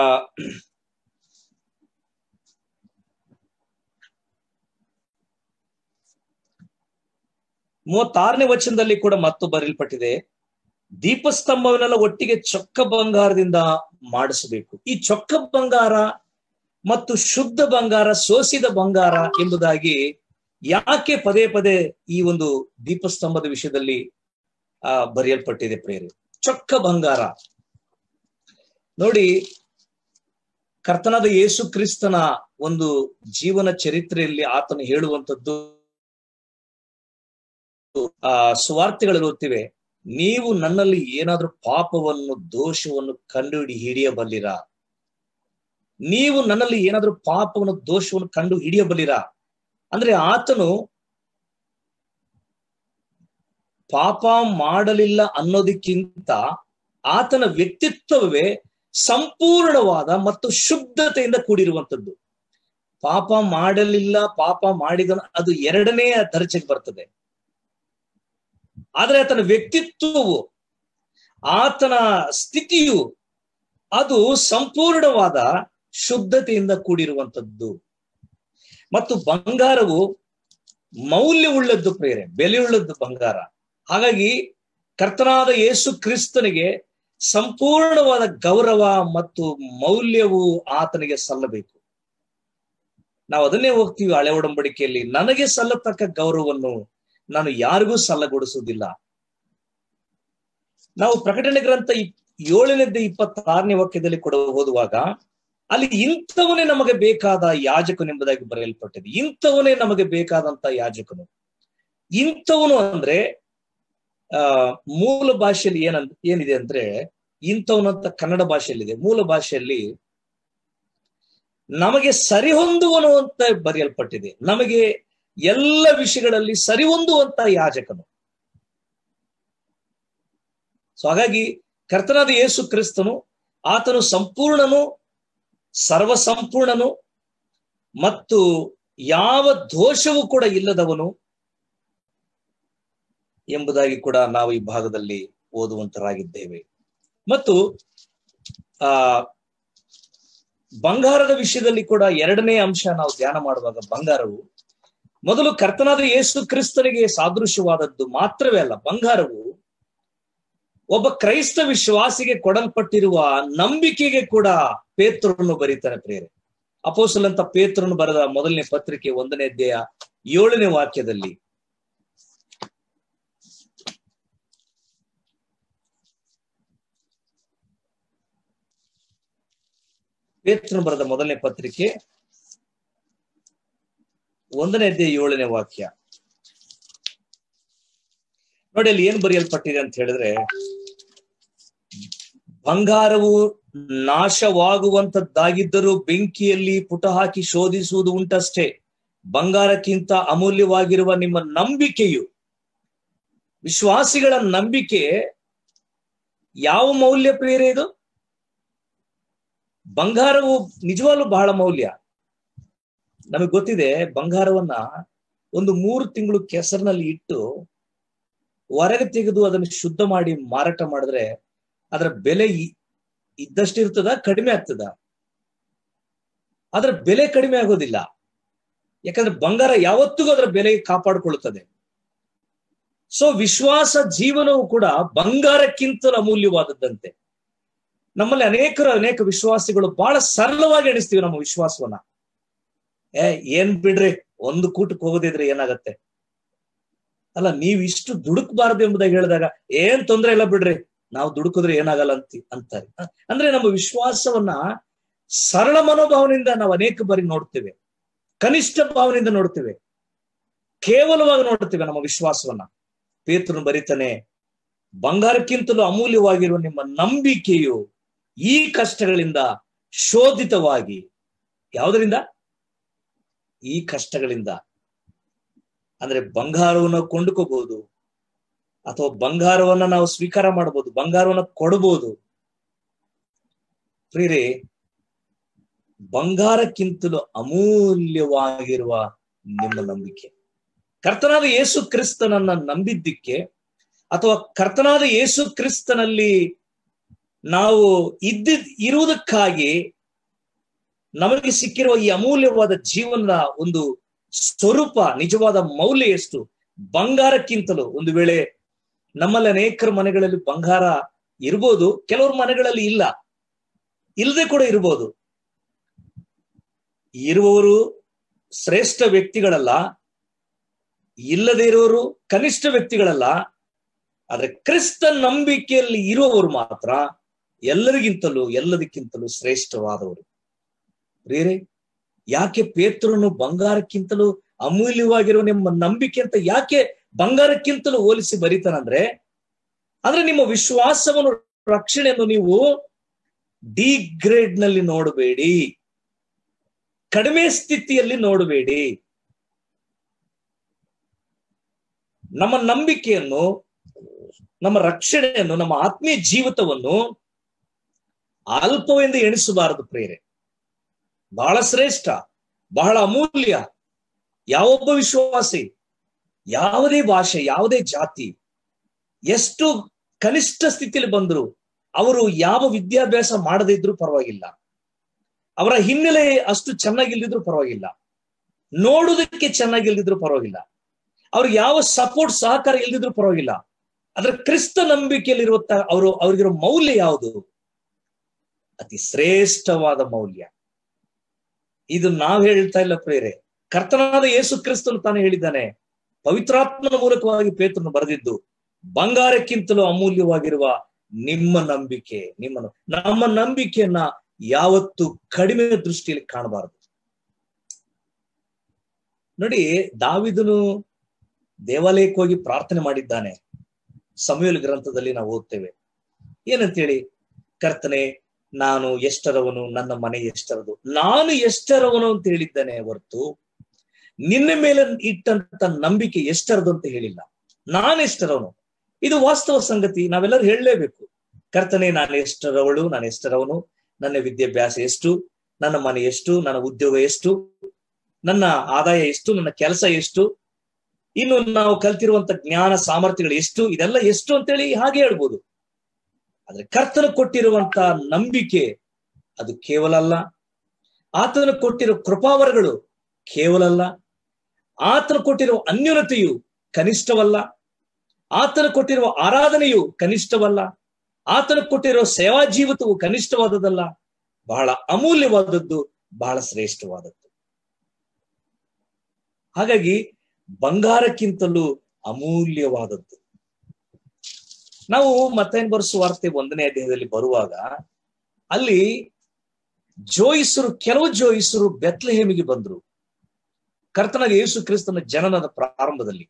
ಮೂವತ್ತಾರನೇ ವಚನದಲ್ಲಿ ಕೂಡ ಮತ್ತು ಬರೆಯಲ್ಪಟ್ಟಿದೆ ದೀಪಸ್ತಂಭವನ್ನೆಲ್ಲ ಒಟ್ಟಿಗೆ ಚೊಕ್ಕ ಬಂಗಾರದಿಂದ ಮಾಡಿಸಬೇಕು ಈ ಚೊಕ್ಕ ಬಂಗಾರ ಮತ್ತು ಶುದ್ಧ ಬಂಗಾರ ಸೋಸಿದ ಬಂಗಾರ ಎಂಬುದಾಗಿ ಯಾಕೆ ಪದೇ ಪದೇ ಈ ಒಂದು ದೀಪಸ್ತಂಭದ ವಿಷಯದಲ್ಲಿ ಆ ಬರೆಯಲ್ಪಟ್ಟಿದೆ ಪ್ರೇರೆ ಚೊಕ್ಕ ಬಂಗಾರ ನೋಡಿ ಕರ್ತನಾದ ಯೇಸು ಕ್ರಿಸ್ತನ ಒಂದು ಜೀವನ ಚರಿತ್ರೆಯಲ್ಲಿ ಆತನು ಹೇಳುವಂಥದ್ದು ಆ ಸುವಾರ್ತೆಗಳಲ್ಲಿ ಓದ್ತಿವೆ ನೀವು ನನ್ನಲ್ಲಿ ಏನಾದ್ರೂ ಪಾಪವನ್ನು ದೋಷವನ್ನು ಕಂಡು ಹಿಡಿಯಬಲ್ಲಿರಾ ನೀವು ನನ್ನಲ್ಲಿ ಏನಾದ್ರೂ ಪಾಪವನ್ನು ದೋಷವನ್ನು ಕಂಡು ಹಿಡಿಯಬಲ್ಲಿರಾ ಅಂದ್ರೆ ಆತನು ಪಾಪ ಮಾಡಲಿಲ್ಲ ಅನ್ನೋದಕ್ಕಿಂತ ಆತನ ವ್ಯಕ್ತಿತ್ವವೇ ಸಂಪೂರ್ಣವಾದ ಮತ್ತು ಶುದ್ಧತೆಯಿಂದ ಕೂಡಿರುವಂಥದ್ದು ಪಾಪ ಮಾಡಲಿಲ್ಲ ಪಾಪ ಮಾಡಿದನು ಅದು ಎರಡನೇ ದರ್ಜೆಗೆ ಬರ್ತದೆ ಆದ್ರೆ ಆತನ ವ್ಯಕ್ತಿತ್ವವು ಆತನ ಸ್ಥಿತಿಯು ಅದು ಸಂಪೂರ್ಣವಾದ ಶುದ್ಧತೆಯಿಂದ ಕೂಡಿರುವಂತದ್ದು ಮತ್ತು ಬಂಗಾರವು ಮೌಲ್ಯವುಳ್ಳದ್ದು ಪ್ರೇರೆ ಬೆಲೆಯುಳ್ಳದ್ದು ಬಂಗಾರ ಹಾಗಾಗಿ ಕರ್ತನಾದ ಯೇಸು ಕ್ರಿಸ್ತನಿಗೆ ಸಂಪೂರ್ಣವಾದ ಗೌರವ ಮತ್ತು ಮೌಲ್ಯವು ಆತನಿಗೆ ಸಲ್ಲಬೇಕು ನಾವು ಅದನ್ನೇ ಹೋಗ್ತೀವಿ ಹಳೆ ಒಡಂಬಡಿಕೆಯಲ್ಲಿ ನನಗೆ ಸಲ್ಲತಕ್ಕ ಗೌರವವನ್ನು ನಾನು ಯಾರಿಗೂ ಸಲ್ಲಗೊಡಿಸುವುದಿಲ್ಲ ನಾವು ಪ್ರಕಟಣೆ ಗ್ರಂಥ ಏಳನೇದ ಇಪ್ಪತ್ತಾರನೇ ವಾಕ್ಯದಲ್ಲಿ ಕೂಡ ಓದುವಾಗ ಅಲ್ಲಿ ಇಂಥವನೇ ನಮಗೆ ಬೇಕಾದ ಯಾಜಕನೆಂಬುದಾಗಿ ಬರೆಯಲ್ಪಟ್ಟಿದೆ ಇಂಥವನೇ ನಮಗೆ ಬೇಕಾದಂತ ಯಾಜಕನು ಇಂಥವನು ಅಂದ್ರೆ ಆ ಮೂಲ ಭಾಷೆಯಲ್ಲಿ ಏನ ಏನಿದೆ ಅಂದ್ರೆ ಇಂಥವನು ಅಂತ ಕನ್ನಡ ಭಾಷೆಯಲ್ಲಿದೆ ಮೂಲ ಭಾಷೆಯಲ್ಲಿ ನಮಗೆ ಸರಿಹೊಂದುವನು ಅಂತ ಬರೆಯಲ್ಪಟ್ಟಿದೆ ನಮಗೆ ಎಲ್ಲ ವಿಷಯಗಳಲ್ಲಿ ಸರಿಹೊಂದುವಂತ ಯಾಜಕನು ಸೊ ಹಾಗಾಗಿ ಕರ್ತನಾದ ಯೇಸು ಕ್ರಿಸ್ತನು ಆತನು ಸಂಪೂರ್ಣನು ಸರ್ವ ಸಂಪೂರ್ಣನು ಮತ್ತು ಯಾವ ದೋಷವೂ ಕೂಡ ಇಲ್ಲದವನು ಎಂಬುದಾಗಿ ಕೂಡ ನಾವು ಈ ಭಾಗದಲ್ಲಿ ಓದುವಂತರಾಗಿದ್ದೇವೆ ಮತ್ತು ಆ ಬಂಗಾರದ ವಿಷಯದಲ್ಲಿ ಕೂಡ ಎರಡನೇ ಅಂಶ ನಾವು ಧ್ಯಾನ ಮಾಡುವಾಗ ಬಂಗಾರವು ಮೊದಲು ಕರ್ತನಾದ ಯೇಸು ಕ್ರಿಸ್ತನಿಗೆ ಸಾದೃಶ್ಯವಾದದ್ದು ಮಾತ್ರವೇ ಅಲ್ಲ ಬಂಗಾರವು ಒಬ್ಬ ಕ್ರೈಸ್ತ ವಿಶ್ವಾಸಿಗೆ ಕೊಡಲ್ಪಟ್ಟಿರುವ ನಂಬಿಕೆಗೆ ಕೂಡ ಪೇತ್ರನ್ನು ಬರೀತಾನೆ ಪ್ರೇರೆ ಅಪೋಸಲ್ ಅಂತ ಪೇತ್ರನು ಬರೆದ ಮೊದಲನೇ ಪತ್ರಿಕೆ ಒಂದನೇ ಅಧ್ಯಾಯ ಏಳನೇ ವಾಕ್ಯದಲ್ಲಿ ಪೇತ್ರನು ಬರೆದ ಮೊದಲನೇ ಪತ್ರಿಕೆ ಒಂದನೇ ಅಧ್ಯಾಯ ಏಳನೇ ವಾಕ್ಯ ನೋಡಿ ಅಲ್ಲಿ ಏನ್ ಬರೆಯಲ್ಪಟ್ಟಿದೆ ಅಂತ ಹೇಳಿದ್ರೆ ಬಂಗಾರವು ನಾಶವಾಗುವಂತದ್ದಾಗಿದ್ದರೂ ಬೆಂಕಿಯಲ್ಲಿ ಪುಟ ಹಾಕಿ ಶೋಧಿಸುವುದು ಉಂಟಷ್ಟೇ ಬಂಗಾರಕ್ಕಿಂತ ಅಮೂಲ್ಯವಾಗಿರುವ ನಿಮ್ಮ ನಂಬಿಕೆಯು ವಿಶ್ವಾಸಿಗಳ ನಂಬಿಕೆ ಯಾವ ಮೌಲ್ಯ ಪ್ರೇರೆ ಇದು ಬಂಗಾರವು ನಿಜವಾಗ್ಲೂ ಬಹಳ ಮೌಲ್ಯ ನಮಗೆ ಗೊತ್ತಿದೆ ಬಂಗಾರವನ್ನ ಒಂದು ಮೂರು ತಿಂಗಳು ಕೆಸರಿನಲ್ಲಿ ಇಟ್ಟು ಹೊರಗೆ ತೆಗೆದು ಅದನ್ನು ಶುದ್ಧ ಮಾಡಿ ಮಾರಾಟ ಮಾಡಿದ್ರೆ ಅದರ ಬೆಲೆ ಇದ್ದಷ್ಟಿರ್ತದ ಕಡಿಮೆ ಆಗ್ತದ ಅದರ ಬೆಲೆ ಕಡಿಮೆ ಆಗೋದಿಲ್ಲ ಯಾಕಂದ್ರೆ ಬಂಗಾರ ಯಾವತ್ತಿಗೂ ಅದರ ಬೆಲೆ ಕಾಪಾಡಿಕೊಳ್ಳುತ್ತದೆ ಸೊ ವಿಶ್ವಾಸ ಜೀವನವು ಕೂಡ ಬಂಗಾರಕ್ಕಿಂತಲೂ ಅಮೂಲ್ಯವಾದದ್ದಂತೆ ನಮ್ಮಲ್ಲಿ ಅನೇಕರು ಅನೇಕ ವಿಶ್ವಾಸಿಗಳು ಬಹಳ ಸರಳವಾಗಿ ಎಣಿಸ್ತೀವಿ ನಮ್ಮ ವಿಶ್ವಾಸವನ್ನ ಏ ಏನ್ ಬಿಡ್ರಿ ಒಂದು ಕೂಟಕ್ಕೆ ಹೋಗೋದಿದ್ರೆ ಏನಾಗತ್ತೆ ಅಲ್ಲ ನೀವ್ ಇಷ್ಟು ದುಡುಕ್ಬಾರ್ದು ಎಂಬುದಾಗಿ ಹೇಳಿದಾಗ ಏನ್ ತೊಂದ್ರೆ ಇಲ್ಲ ಬಿಡ್ರಿ ನಾವು ದುಡುಕಿದ್ರೆ ಏನಾಗಲ್ಲ ಅಂತ ಅಂತಾರೆ ಅಂದ್ರೆ ನಮ್ಮ ವಿಶ್ವಾಸವನ್ನ ಸರಳ ಮನೋಭಾವನೆಯಿಂದ ನಾವು ಅನೇಕ ಬಾರಿ ನೋಡ್ತೇವೆ ಕನಿಷ್ಠ ಭಾವನೆಯಿಂದ ನೋಡ್ತೇವೆ ಕೇವಲವಾಗಿ ನೋಡ್ತೇವೆ ನಮ್ಮ ವಿಶ್ವಾಸವನ್ನ ಪೇತ್ರನು ಬರೀತಾನೆ ಬಂಗಾರಕ್ಕಿಂತಲೂ ಅಮೂಲ್ಯವಾಗಿರುವ ನಿಮ್ಮ ನಂಬಿಕೆಯು ಈ ಕಷ್ಟಗಳಿಂದ ಶೋಧಿತವಾಗಿ ಯಾವುದರಿಂದ ಈ ಕಷ್ಟಗಳಿಂದ ಅಂದ್ರೆ ಬಂಗಾರವನ್ನ ಕೊಂಡುಕೋಬಹುದು ಅಥವಾ ಬಂಗಾರವನ್ನ ನಾವು ಸ್ವೀಕಾರ ಮಾಡಬಹುದು ಬಂಗಾರವನ್ನ ಕೊಡಬಹುದು ಪ್ರೀರೆ ಬಂಗಾರಕ್ಕಿಂತಲೂ ಅಮೂಲ್ಯವಾಗಿರುವ ನಿಮ್ಮ ನಂಬಿಕೆ ಕರ್ತನಾದ ಯೇಸು ಕ್ರಿಸ್ತನನ್ನ ನಂಬಿದ್ದಕ್ಕೆ ಅಥವಾ ಕರ್ತನಾದ ಯೇಸು ಕ್ರಿಸ್ತನಲ್ಲಿ ನಾವು ಇದ್ದಿದ್ ಇರುವುದಕ್ಕಾಗಿ ನಮಗೆ ಸಿಕ್ಕಿರುವ ಈ ಅಮೂಲ್ಯವಾದ ಜೀವನದ ಒಂದು ಸ್ವರೂಪ ನಿಜವಾದ ಮೌಲ್ಯ ಎಷ್ಟು ಬಂಗಾರಕ್ಕಿಂತಲೂ ಒಂದು ವೇಳೆ ನಮ್ಮಲ್ಲಿ ಅನೇಕರ ಮನೆಗಳಲ್ಲಿ ಬಂಗಾರ ಇರ್ಬೋದು ಕೆಲವ್ರ ಮನೆಗಳಲ್ಲಿ ಇಲ್ಲ ಇಲ್ಲದೆ ಕೂಡ ಇರ್ಬೋದು ಇರುವವರು ಶ್ರೇಷ್ಠ ವ್ಯಕ್ತಿಗಳಲ್ಲ ಇಲ್ಲದೆ ಇರುವವರು ಕನಿಷ್ಠ ವ್ಯಕ್ತಿಗಳಲ್ಲ ಆದ್ರೆ ಕ್ರಿಸ್ತ ನಂಬಿಕೆಯಲ್ಲಿ ಇರುವವರು ಮಾತ್ರ ಎಲ್ಲರಿಗಿಂತಲೂ ಎಲ್ಲದಕ್ಕಿಂತಲೂ ಶ್ರೇಷ್ಠವಾದವರು ಪ್ರೇರೆ ಯಾಕೆ ಪೇತ್ರನು ಬಂಗಾರಕ್ಕಿಂತಲೂ ಅಮೂಲ್ಯವಾಗಿರುವ ನಿಮ್ಮ ನಂಬಿಕೆ ಅಂತ ಯಾಕೆ ಬಂಗಾರಕ್ಕಿಂತಲೂ ಹೋಲಿಸಿ ಬರೀತಾನಂದ್ರೆ ಅಂದ್ರೆ ನಿಮ್ಮ ವಿಶ್ವಾಸವನ್ನು ರಕ್ಷಣೆಯನ್ನು ನೀವು ಡಿಗ್ರೇಡ್ ನಲ್ಲಿ ನೋಡಬೇಡಿ ಕಡಿಮೆ ಸ್ಥಿತಿಯಲ್ಲಿ ನೋಡಬೇಡಿ ನಮ್ಮ ನಂಬಿಕೆಯನ್ನು ನಮ್ಮ ರಕ್ಷಣೆಯನ್ನು ನಮ್ಮ ಆತ್ಮೀಯ ಜೀವಿತವನ್ನು ಅಲ್ಪವೆಂದು ಎಣಿಸಬಾರದು ಪ್ರೇರೆ ಬಹಳ ಶ್ರೇಷ್ಠ ಬಹಳ ಅಮೂಲ್ಯ ಯಾವೊಬ್ಬ ವಿಶ್ವಾಸಿ ಯಾವುದೇ ಭಾಷೆ ಯಾವುದೇ ಜಾತಿ ಎಷ್ಟು ಕನಿಷ್ಠ ಸ್ಥಿತಿಯಲ್ಲಿ ಬಂದ್ರು ಅವರು ಯಾವ ವಿದ್ಯಾಭ್ಯಾಸ ಮಾಡದೇ ಇದ್ರೂ ಪರವಾಗಿಲ್ಲ ಅವರ ಹಿನ್ನೆಲೆ ಅಷ್ಟು ಚೆನ್ನಾಗಿಲ್ದಿದ್ರು ಪರವಾಗಿಲ್ಲ ನೋಡುವುದಕ್ಕೆ ಚೆನ್ನಾಗಿಲ್ದಿದ್ರು ಪರವಾಗಿಲ್ಲ ಅವ್ರಿಗೆ ಯಾವ ಸಪೋರ್ಟ್ ಸಹಕಾರ ಇಲ್ದಿದ್ರು ಪರವಾಗಿಲ್ಲ ಆದ್ರೆ ಕ್ರಿಸ್ತ ನಂಬಿಕೆಯಲ್ಲಿರುವ ಅವರು ಅವ್ರಿಗಿರೋ ಮೌಲ್ಯ ಯಾವುದು ಅತಿ ಶ್ರೇಷ್ಠವಾದ ಮೌಲ್ಯ ಇದು ನಾವ್ ಹೇಳ್ತಾ ಇಲ್ಲ ಪ್ರೇರೆ ಕರ್ತನಾದ ಯೇಸು ಕ್ರಿಸ್ತನು ತಾನು ಹೇಳಿದ್ದಾನೆ ಪವಿತ್ರಾತ್ಮನ ಮೂಲಕವಾಗಿ ಪೇತ್ರನು ಬರೆದಿದ್ದು ಬಂಗಾರಕ್ಕಿಂತಲೂ ಅಮೂಲ್ಯವಾಗಿರುವ ನಿಮ್ಮ ನಂಬಿಕೆ ನಿಮ್ಮ ನಮ್ಮ ನಂಬಿಕೆಯನ್ನ ಯಾವತ್ತು ಕಡಿಮೆ ದೃಷ್ಟಿಯಲ್ಲಿ ಕಾಣಬಾರದು ನೋಡಿ ದಾವಿದನು ದೇವಾಲಯಕ್ಕೆ ಹೋಗಿ ಪ್ರಾರ್ಥನೆ ಮಾಡಿದ್ದಾನೆ ಸಮಯಲ್ ಗ್ರಂಥದಲ್ಲಿ ನಾವು ಓದ್ತೇವೆ ಏನಂತೇಳಿ ಕರ್ತನೆ ನಾನು ಎಷ್ಟರವನು ನನ್ನ ಮನೆ ಎಷ್ಟರದು ನಾನು ಎಷ್ಟರವನು ಅಂತ ಹೇಳಿದ್ದಾನೆ ಹೊರತು ನಿನ್ನ ಮೇಲೆ ಇಟ್ಟಂತ ನಂಬಿಕೆ ಎಷ್ಟರದು ಅಂತ ಹೇಳಿಲ್ಲ ನಾನು ಎಷ್ಟರವನು ಇದು ವಾಸ್ತವ ಸಂಗತಿ ನಾವೆಲ್ಲರೂ ಹೇಳಲೇಬೇಕು ಕರ್ತನೆ ನಾನು ಎಷ್ಟರವಳು ನಾನು ಎಷ್ಟರವನು ನನ್ನ ವಿದ್ಯಾಭ್ಯಾಸ ಎಷ್ಟು ನನ್ನ ಮನೆ ಎಷ್ಟು ನನ್ನ ಉದ್ಯೋಗ ಎಷ್ಟು ನನ್ನ ಆದಾಯ ಎಷ್ಟು ನನ್ನ ಕೆಲಸ ಎಷ್ಟು ಇನ್ನು ನಾವು ಕಲ್ತಿರುವಂತ ಜ್ಞಾನ ಸಾಮರ್ಥ್ಯಗಳು ಎಷ್ಟು ಇದೆಲ್ಲ ಎಷ್ಟು ಅಂತೇಳಿ ಹಾಗೆ ಹೇಳ್ಬೋದು ಆದ್ರೆ ಕರ್ತನ ಕೊಟ್ಟಿರುವಂತ ನಂಬಿಕೆ ಅದು ಕೇವಲ ಅಲ್ಲ ಆತನ ಕೊಟ್ಟಿರೋ ಕೃಪಾವರಗಳು ಕೇವಲ ಅಲ್ಲ ಆತನ ಕೊಟ್ಟಿರುವ ಅನ್ಯೂನತೆಯು ಕನಿಷ್ಠವಲ್ಲ ಆತನ ಕೊಟ್ಟಿರುವ ಆರಾಧನೆಯು ಕನಿಷ್ಠವಲ್ಲ ಆತನ ಕೊಟ್ಟಿರುವ ಸೇವಾ ಜೀವಿತವು ಕನಿಷ್ಠವಾದದಲ್ಲ ಬಹಳ ಅಮೂಲ್ಯವಾದದ್ದು ಬಹಳ ಶ್ರೇಷ್ಠವಾದದ್ದು ಹಾಗಾಗಿ ಬಂಗಾರಕ್ಕಿಂತಲೂ ಅಮೂಲ್ಯವಾದದ್ದು ನಾವು ಮತ್ತೇನ್ ಬರ್ಸು ವಾರ್ತೆ ಒಂದನೇ ಅಧ್ಯಾಯದಲ್ಲಿ ಬರುವಾಗ ಅಲ್ಲಿ ಜೋಯಿಸರು ಕೆಲವು ಜೋಯಿಸರು ಬೆತ್ಲೆಹೇಮಿಗೆ ಬಂದ್ರು ಕರ್ತನಾಗ ಯೇಸು ಕ್ರಿಸ್ತನ ಜನನದ ಪ್ರಾರಂಭದಲ್ಲಿ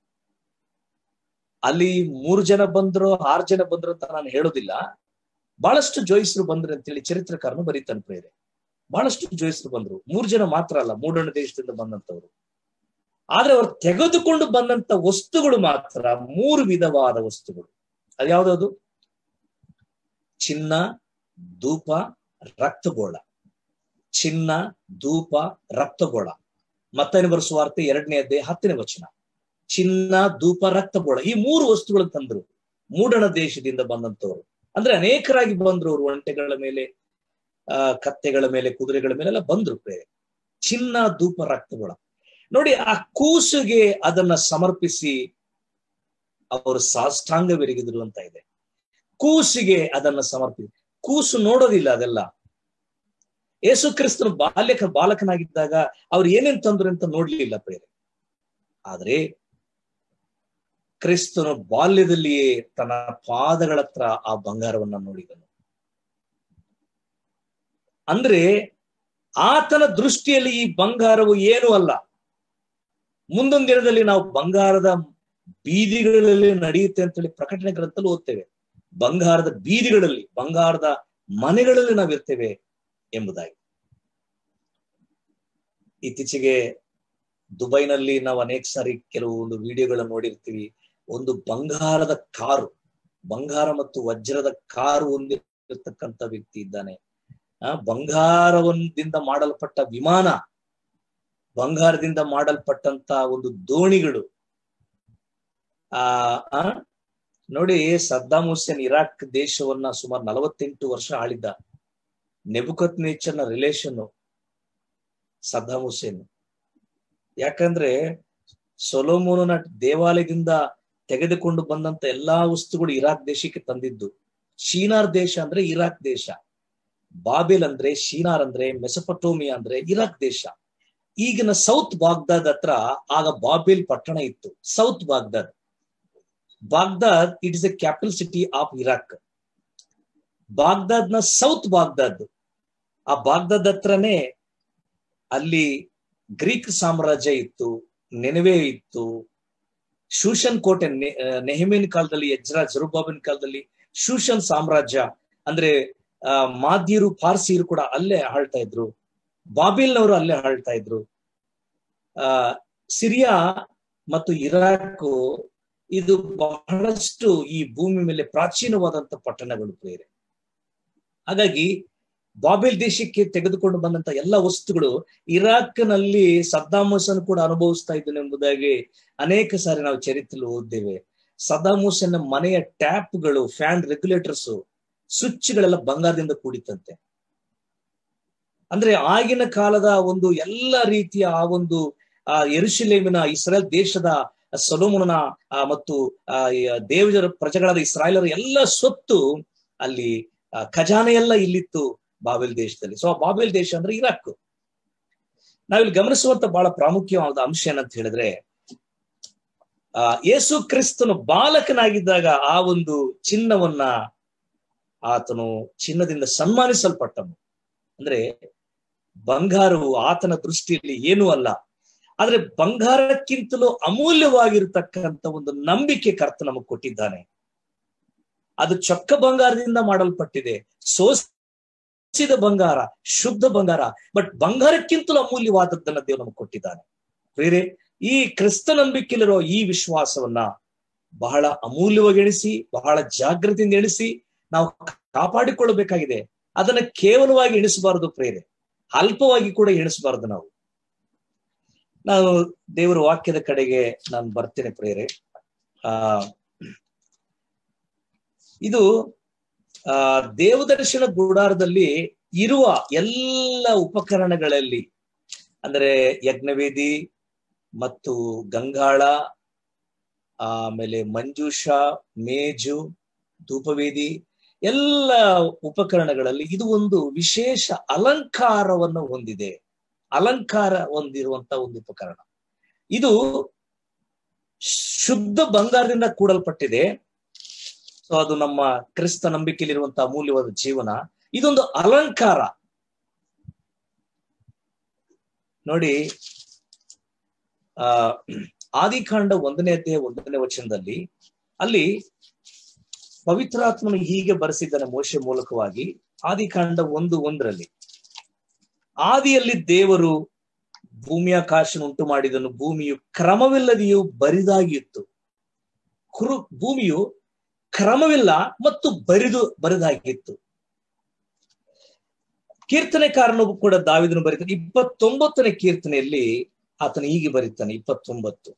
ಅಲ್ಲಿ ಮೂರು ಜನ ಬಂದ್ರು ಆರು ಜನ ಬಂದ್ರು ಅಂತ ನಾನು ಹೇಳೋದಿಲ್ಲ ಬಹಳಷ್ಟು ಜೋಯಿಸರು ಬಂದ್ರು ಅಂತೇಳಿ ಚರಿತ್ರಕಾರನು ಬರೀತಾನೆ ಪ್ರೇರೆ ಬಹಳಷ್ಟು ಜೋಯಿಸರು ಬಂದ್ರು ಮೂರು ಜನ ಮಾತ್ರ ಅಲ್ಲ ಮೂಡಣ ದೇಶದಿಂದ ಬಂದಂತವ್ರು ಆದ್ರೆ ಅವ್ರು ತೆಗೆದುಕೊಂಡು ಬಂದಂತ ವಸ್ತುಗಳು ಮಾತ್ರ ಮೂರು ವಿಧವಾದ ವಸ್ತುಗಳು ಅದು ಯಾವ್ದದು ಚಿನ್ನ ಧೂಪ ರಕ್ತಗೋಳ ಚಿನ್ನ ಧೂಪ ರಕ್ತಗೋಳ ಮತ್ತೇನು ಬರೆಸುವಾರ್ತೆ ಎರಡನೇ ಅಧ್ಯಾಯ ಹತ್ತನೇ ವಚನ ಚಿನ್ನ ಧೂಪ ರಕ್ತಗೋಳ ಈ ಮೂರು ವಸ್ತುಗಳು ತಂದ್ರು ಮೂಡಣ ದೇಶದಿಂದ ಬಂದಂತವ್ರು ಅಂದ್ರೆ ಅನೇಕರಾಗಿ ಬಂದ್ರು ಅವರು ಒಂಟೆಗಳ ಮೇಲೆ ಆ ಕತ್ತೆಗಳ ಮೇಲೆ ಕುದುರೆಗಳ ಮೇಲೆ ಎಲ್ಲ ಬಂದ್ರು ಪ್ರೇರೆ ಚಿನ್ನ ಧೂಪ ರಕ್ತಗೋಳ ನೋಡಿ ಆ ಕೂಸುಗೆ ಅದನ್ನ ಸಮರ್ಪಿಸಿ ಅವರು ಸಾಷ್ಟಾಂಗ ಬೆರಗಿದ್ರು ಅಂತ ಇದೆ ಕೂಸಿಗೆ ಅದನ್ನ ಸಮರ್ಪಿಸಿ ಕೂಸು ನೋಡೋದಿಲ್ಲ ಅದೆಲ್ಲ ಯೇಸು ಕ್ರಿಸ್ತನು ಬಾಲ್ಯಕ ಬಾಲಕನಾಗಿದ್ದಾಗ ಅವ್ರು ಏನೇನ್ ತಂದ್ರು ಅಂತ ನೋಡ್ಲಿಲ್ಲ ಪ್ರೇರೆ ಆದ್ರೆ ಕ್ರಿಸ್ತನು ಬಾಲ್ಯದಲ್ಲಿಯೇ ತನ್ನ ಪಾದಗಳ ಹತ್ರ ಆ ಬಂಗಾರವನ್ನ ನೋಡಿದನು ಅಂದ್ರೆ ಆತನ ದೃಷ್ಟಿಯಲ್ಲಿ ಈ ಬಂಗಾರವು ಏನೂ ಅಲ್ಲ ಮುಂದೊಂದು ದಿನದಲ್ಲಿ ನಾವು ಬಂಗಾರದ ಬೀದಿಗಳಲ್ಲಿ ನಡೆಯುತ್ತೆ ಅಂತೇಳಿ ಪ್ರಕಟಣೆ ಗ್ರಂಥದಲ್ಲಿ ಓದ್ತೇವೆ ಬಂಗಾರದ ಬೀದಿಗಳಲ್ಲಿ ಬಂಗಾರದ ಮನೆಗಳಲ್ಲಿ ನಾವಿರ್ತೇವೆ ಎಂಬುದಾಗಿ ಇತ್ತೀಚೆಗೆ ದುಬೈನಲ್ಲಿ ನಾವು ಅನೇಕ ಸಾರಿ ಕೆಲವೊಂದು ವಿಡಿಯೋಗಳನ್ನು ನೋಡಿರ್ತೀವಿ ಒಂದು ಬಂಗಾರದ ಕಾರು ಬಂಗಾರ ಮತ್ತು ವಜ್ರದ ಕಾರು ಹೊಂದಿರತಕ್ಕಂತ ವ್ಯಕ್ತಿ ಇದ್ದಾನೆ ಆ ಬಂಗಾರವೊಂದಿಂದ ಮಾಡಲ್ಪಟ್ಟ ವಿಮಾನ ಬಂಗಾರದಿಂದ ಮಾಡಲ್ಪಟ್ಟಂತ ಒಂದು ದೋಣಿಗಳು ಆ ನೋಡಿ ಸದ್ದಾಮ್ ಹುಸೇನ್ ಇರಾಕ್ ದೇಶವನ್ನ ಸುಮಾರು ನಲವತ್ತೆಂಟು ವರ್ಷ ಆಳಿದ್ದ ನೆಬುಕತ್ ನೇಚರ್ನ ರಿಲೇಷನ್ ಸದ್ದಾಮ್ ಹುಸೇನ್ ಯಾಕಂದ್ರೆ ಸೊಲೋಮೋನ ದೇವಾಲಯದಿಂದ ತೆಗೆದುಕೊಂಡು ಬಂದಂತ ಎಲ್ಲಾ ವಸ್ತುಗಳು ಇರಾಕ್ ದೇಶಕ್ಕೆ ತಂದಿದ್ದು ಶೀನಾರ್ ದೇಶ ಅಂದ್ರೆ ಇರಾಕ್ ದೇಶ ಬಾಬೆಲ್ ಅಂದ್ರೆ ಶೀನಾರ್ ಅಂದ್ರೆ ಮೆಸಪಟೋಮಿಯಾ ಅಂದ್ರೆ ಇರಾಕ್ ದೇಶ ಈಗಿನ ಸೌತ್ ಬಾಗ್ದಾದ್ ಹತ್ರ ಆಗ ಬಾಬೆಲ್ ಪಟ್ಟಣ ಇತ್ತು south Baghdad Baghdad it is a capital city of Iraq Baghdad ನ ಸೌತ್ ಬಾಗ್ದಾದ್ ಆ ಬಾಗ್ದಾದ್ ಹತ್ರನೇ ಅಲ್ಲಿ ಗ್ರೀಕ್ ಸಾಮ್ರಾಜ್ಯ ಇತ್ತು ನೆನವೆ ಇತ್ತು ಶೂಷನ್ ಕೋಟೆ ನೆಹಮಿನ ಕಾಲದಲ್ಲಿ ಎಜ್ರಾ ಜರುಬಾಬಿನ ಕಾಲದಲ್ಲಿ ಶೂಷನ್ ಸಾಮ್ರಾಜ್ಯ ಅಂದ್ರೆ ಆ ಮಾದ್ಯರು ಪಾರ್ಸಿಯರು ಕೂಡ ಅಲ್ಲೇ ಆಳ್ತಾ ಇದ್ರು ಬಾಬಿಲ್ನವರು ಅಲ್ಲೇ ಆಳ್ತಾ ಇದ್ರು ಆ ಸಿರಿಯಾ ಮತ್ತು ಇರಾಕ್ ಇದು ಬಹಳಷ್ಟು ಈ ಭೂಮಿ ಮೇಲೆ ಪ್ರಾಚೀನವಾದಂತ ಪಟ್ಟಣಗಳು ಬೇರೆ ಹಾಗಾಗಿ ಬಾಬೆಲ್ ದೇಶಕ್ಕೆ ತೆಗೆದುಕೊಂಡು ಬಂದಂತ ಎಲ್ಲ ವಸ್ತುಗಳು ಇರಾಕ್ನಲ್ಲಿ ಸದ್ದಾಮ್ ಹುಸೇನ್ ಕೂಡ ಅನುಭವಿಸ್ತಾ ಇದ್ದನು ಎಂಬುದಾಗಿ ಅನೇಕ ಸಾರಿ ನಾವು ಚರಿತ್ರೆಯಲ್ಲಿ ಓದ್ದೇವೆ ಸದ್ದಾಮ್ ಹುಸೇನ್ ಮನೆಯ ಟ್ಯಾಪ್ಗಳು ಫ್ಯಾನ್ ರೆಗ್ಯುಲೇಟರ್ಸ್ ಸ್ವಿಚ್ಗಳೆಲ್ಲ ಬಂಗಾರದಿಂದ ಕೂಡಿತಂತೆ ಅಂದ್ರೆ ಆಗಿನ ಕಾಲದ ಒಂದು ಎಲ್ಲ ರೀತಿಯ ಆ ಒಂದು ಆ ಎರುಶಲೇಮಿನ ಇಸ್ರೇಲ್ ದೇಶದ ಸೊಲೋಮನ ಮತ್ತು ಆ ದೇವಜರ ಪ್ರಜೆಗಳಾದ ಇಸ್ರಾಯೇಲರ ಎಲ್ಲ ಸ್ವತ್ತು ಅಲ್ಲಿ ಖಜಾನೆ ಎಲ್ಲ ಇಲ್ಲಿತ್ತು ಬಾಬೆಲ್ ದೇಶದಲ್ಲಿ ಸೊ ಆ ಬಾಬೆಲ್ ದೇಶ ಅಂದ್ರೆ ಇರಾಕ್ ನಾವಿಲ್ಲಿ ಗಮನಿಸುವಂತ ಬಹಳ ಪ್ರಾಮುಖ್ಯವಾದ ಅಂಶ ಏನಂತ ಹೇಳಿದ್ರೆ ಆ ಯೇಸು ಕ್ರಿಸ್ತನು ಬಾಲಕನಾಗಿದ್ದಾಗ ಆ ಒಂದು ಚಿನ್ನವನ್ನ ಆತನು ಚಿನ್ನದಿಂದ ಸನ್ಮಾನಿಸಲ್ಪಟ್ಟನು ಅಂದ್ರೆ ಬಂಗಾರವು ಆತನ ದೃಷ್ಟಿಯಲ್ಲಿ ಏನೂ ಅಲ್ಲ ಆದ್ರೆ ಬಂಗಾರಕ್ಕಿಂತಲೂ ಅಮೂಲ್ಯವಾಗಿರ್ತಕ್ಕಂಥ ಒಂದು ನಂಬಿಕೆ ಕರ್ತ ನಮಗೆ ಕೊಟ್ಟಿದ್ದಾನೆ ಅದು ಚೊಕ್ಕ ಬಂಗಾರದಿಂದ ಮಾಡಲ್ಪಟ್ಟಿದೆ ಸೋಸಿದ ಬಂಗಾರ ಶುದ್ಧ ಬಂಗಾರ ಬಟ್ ಬಂಗಾರಕ್ಕಿಂತಲೂ ಅಮೂಲ್ಯವಾದದ್ದನ್ನ ದೇವರು ನಮಗೆ ಕೊಟ್ಟಿದ್ದಾನೆ ಬೇರೆ ಈ ಕ್ರಿಸ್ತ ನಂಬಿಕೆಯಲ್ಲಿರೋ ಈ ವಿಶ್ವಾಸವನ್ನ ಬಹಳ ಅಮೂಲ್ಯವಾಗಿ ಎಣಿಸಿ ಬಹಳ ಜಾಗೃತಿಯಿಂದ ಎಣಿಸಿ ನಾವು ಕಾಪಾಡಿಕೊಳ್ಳಬೇಕಾಗಿದೆ ಅದನ್ನ ಕೇವಲವಾಗಿ ಎಣಿಸಬಾರದು ಪ್ರೇರೆ ಅಲ್ಪವಾಗಿ ಕೂಡ ಎಣಿಸಬಾರದು ನಾವು ನಾನು ದೇವರ ವಾಕ್ಯದ ಕಡೆಗೆ ನಾನು ಬರ್ತೇನೆ ಪ್ರೇರೆ ಆ ಇದು ಆ ದೇವದರ್ಶನ ಗುಡಾರದಲ್ಲಿ ಇರುವ ಎಲ್ಲ ಉಪಕರಣಗಳಲ್ಲಿ ಅಂದ್ರೆ ಯಜ್ಞವೇದಿ ಮತ್ತು ಗಂಗಾಳ ಆಮೇಲೆ ಮಂಜೂಷ ಮೇಜು ಧೂಪವೇದಿ ಎಲ್ಲ ಉಪಕರಣಗಳಲ್ಲಿ ಇದು ಒಂದು ವಿಶೇಷ ಅಲಂಕಾರವನ್ನು ಹೊಂದಿದೆ ಅಲಂಕಾರ ಹೊಂದಿರುವಂತ ಒಂದು ಉಪಕರಣ ಇದು ಶುದ್ಧ ಬಂಗಾರದಿಂದ ಕೂಡಲ್ಪಟ್ಟಿದೆ ಸೊ ಅದು ನಮ್ಮ ಕ್ರಿಸ್ತ ನಂಬಿಕೆಯಲ್ಲಿರುವಂತಹ ಅಮೂಲ್ಯವಾದ ಜೀವನ ಇದೊಂದು ಅಲಂಕಾರ ನೋಡಿ ಆ ಆದಿಕಾಂಡ ಒಂದನೇ ಅಧ್ಯಾಯ ಒಂದನೇ ವಚನದಲ್ಲಿ ಅಲ್ಲಿ ಪವಿತ್ರಾತ್ಮನು ಹೀಗೆ ಬರೆಸಿದ್ದಾನೆ ಮೋಶೆ ಮೂಲಕವಾಗಿ ಆದಿಕಾಂಡ ಒಂದು ಒಂದರಲ್ಲಿ ಆದಿಯಲ್ಲಿ ದೇವರು ಭೂಮಿಯಾಕಾಶನ ಉಂಟು ಮಾಡಿದನು ಭೂಮಿಯು ಕ್ರಮವಿಲ್ಲದೆಯೂ ಬರಿದಾಗಿತ್ತು ಕುರು ಭೂಮಿಯು ಕ್ರಮವಿಲ್ಲ ಮತ್ತು ಬರಿದು ಬರಿದಾಗಿತ್ತು ಕೀರ್ತನೆಕಾರನು ಕೂಡ ದಾವಿದನು ಬರೀತಾನೆ ಇಪ್ಪತ್ತೊಂಬತ್ತನೇ ಕೀರ್ತನೆಯಲ್ಲಿ ಆತನು ಹೀಗೆ ಬರೀತಾನೆ ಇಪ್ಪತ್ತೊಂಬತ್ತು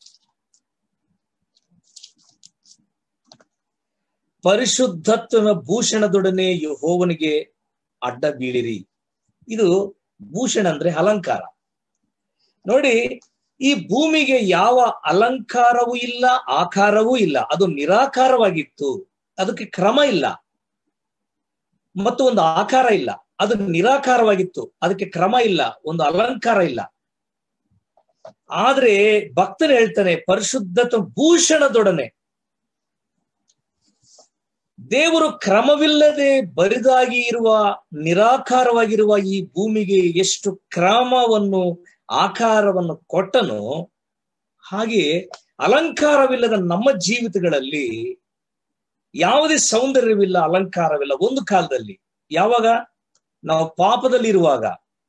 ಪರಿಶುದ್ಧತ್ವನ ಭೂಷಣದೊಡನೆ ಯಹೋವನಿಗೆ ಅಡ್ಡ ಬೀಳಿರಿ ಇದು ಭೂಷಣ ಅಂದ್ರೆ ಅಲಂಕಾರ ನೋಡಿ ಈ ಭೂಮಿಗೆ ಯಾವ ಅಲಂಕಾರವೂ ಇಲ್ಲ ಆಕಾರವೂ ಇಲ್ಲ ಅದು ನಿರಾಕಾರವಾಗಿತ್ತು ಅದಕ್ಕೆ ಕ್ರಮ ಇಲ್ಲ ಮತ್ತು ಒಂದು ಆಕಾರ ಇಲ್ಲ ಅದು ನಿರಾಕಾರವಾಗಿತ್ತು ಅದಕ್ಕೆ ಕ್ರಮ ಇಲ್ಲ ಒಂದು ಅಲಂಕಾರ ಇಲ್ಲ ಆದ್ರೆ ಭಕ್ತನು ಹೇಳ್ತಾನೆ ಪರಿಶುದ್ಧತ ಭೂಷಣದೊಡನೆ ದೇವರು ಕ್ರಮವಿಲ್ಲದೆ ಬರಿದಾಗಿ ಇರುವ ನಿರಾಕಾರವಾಗಿರುವ ಈ ಭೂಮಿಗೆ ಎಷ್ಟು ಕ್ರಮವನ್ನು ಆಕಾರವನ್ನು ಕೊಟ್ಟನು ಹಾಗೆ ಅಲಂಕಾರವಿಲ್ಲದ ನಮ್ಮ ಜೀವಿತಗಳಲ್ಲಿ ಯಾವುದೇ ಸೌಂದರ್ಯವಿಲ್ಲ ಅಲಂಕಾರವಿಲ್ಲ ಒಂದು ಕಾಲದಲ್ಲಿ ಯಾವಾಗ ನಾವು ಪಾಪದಲ್ಲಿರುವಾಗ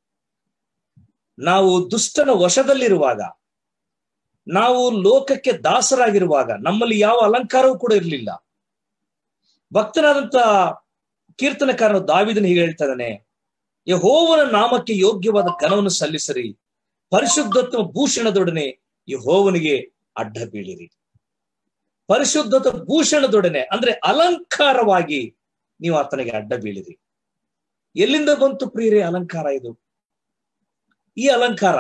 ನಾವು ದುಷ್ಟನ ವಶದಲ್ಲಿರುವಾಗ ನಾವು ಲೋಕಕ್ಕೆ ದಾಸರಾಗಿರುವಾಗ ನಮ್ಮಲ್ಲಿ ಯಾವ ಅಲಂಕಾರವೂ ಕೂಡ ಇರಲಿಲ್ಲ ಭಕ್ತನಾದಂತ ಕೀರ್ತನಕಾರನು ದಾವಿದನು ಹೀಗೆ ಹೇಳ್ತಾ ಇದ್ದಾನೆ ಯಹೋವನ ನಾಮಕ್ಕೆ ಯೋಗ್ಯವಾದ ಘನವನ್ನು ಸಲ್ಲಿಸರಿ ಪರಿಶುದ್ಧತ್ವ ಭೂಷಣದೊಡನೆ ಯಹೋವನಿಗೆ ಅಡ್ಡ ಬೀಳಿರಿ ಪರಿಶುದ್ಧತ ಭೂಷಣದೊಡನೆ ಅಂದ್ರೆ ಅಲಂಕಾರವಾಗಿ ನೀವು ಆತನಿಗೆ ಅಡ್ಡ ಬೀಳಿರಿ ಎಲ್ಲಿಂದ ಬಂತು ಪ್ರಿಯರೇ ಅಲಂಕಾರ ಇದು ಈ ಅಲಂಕಾರ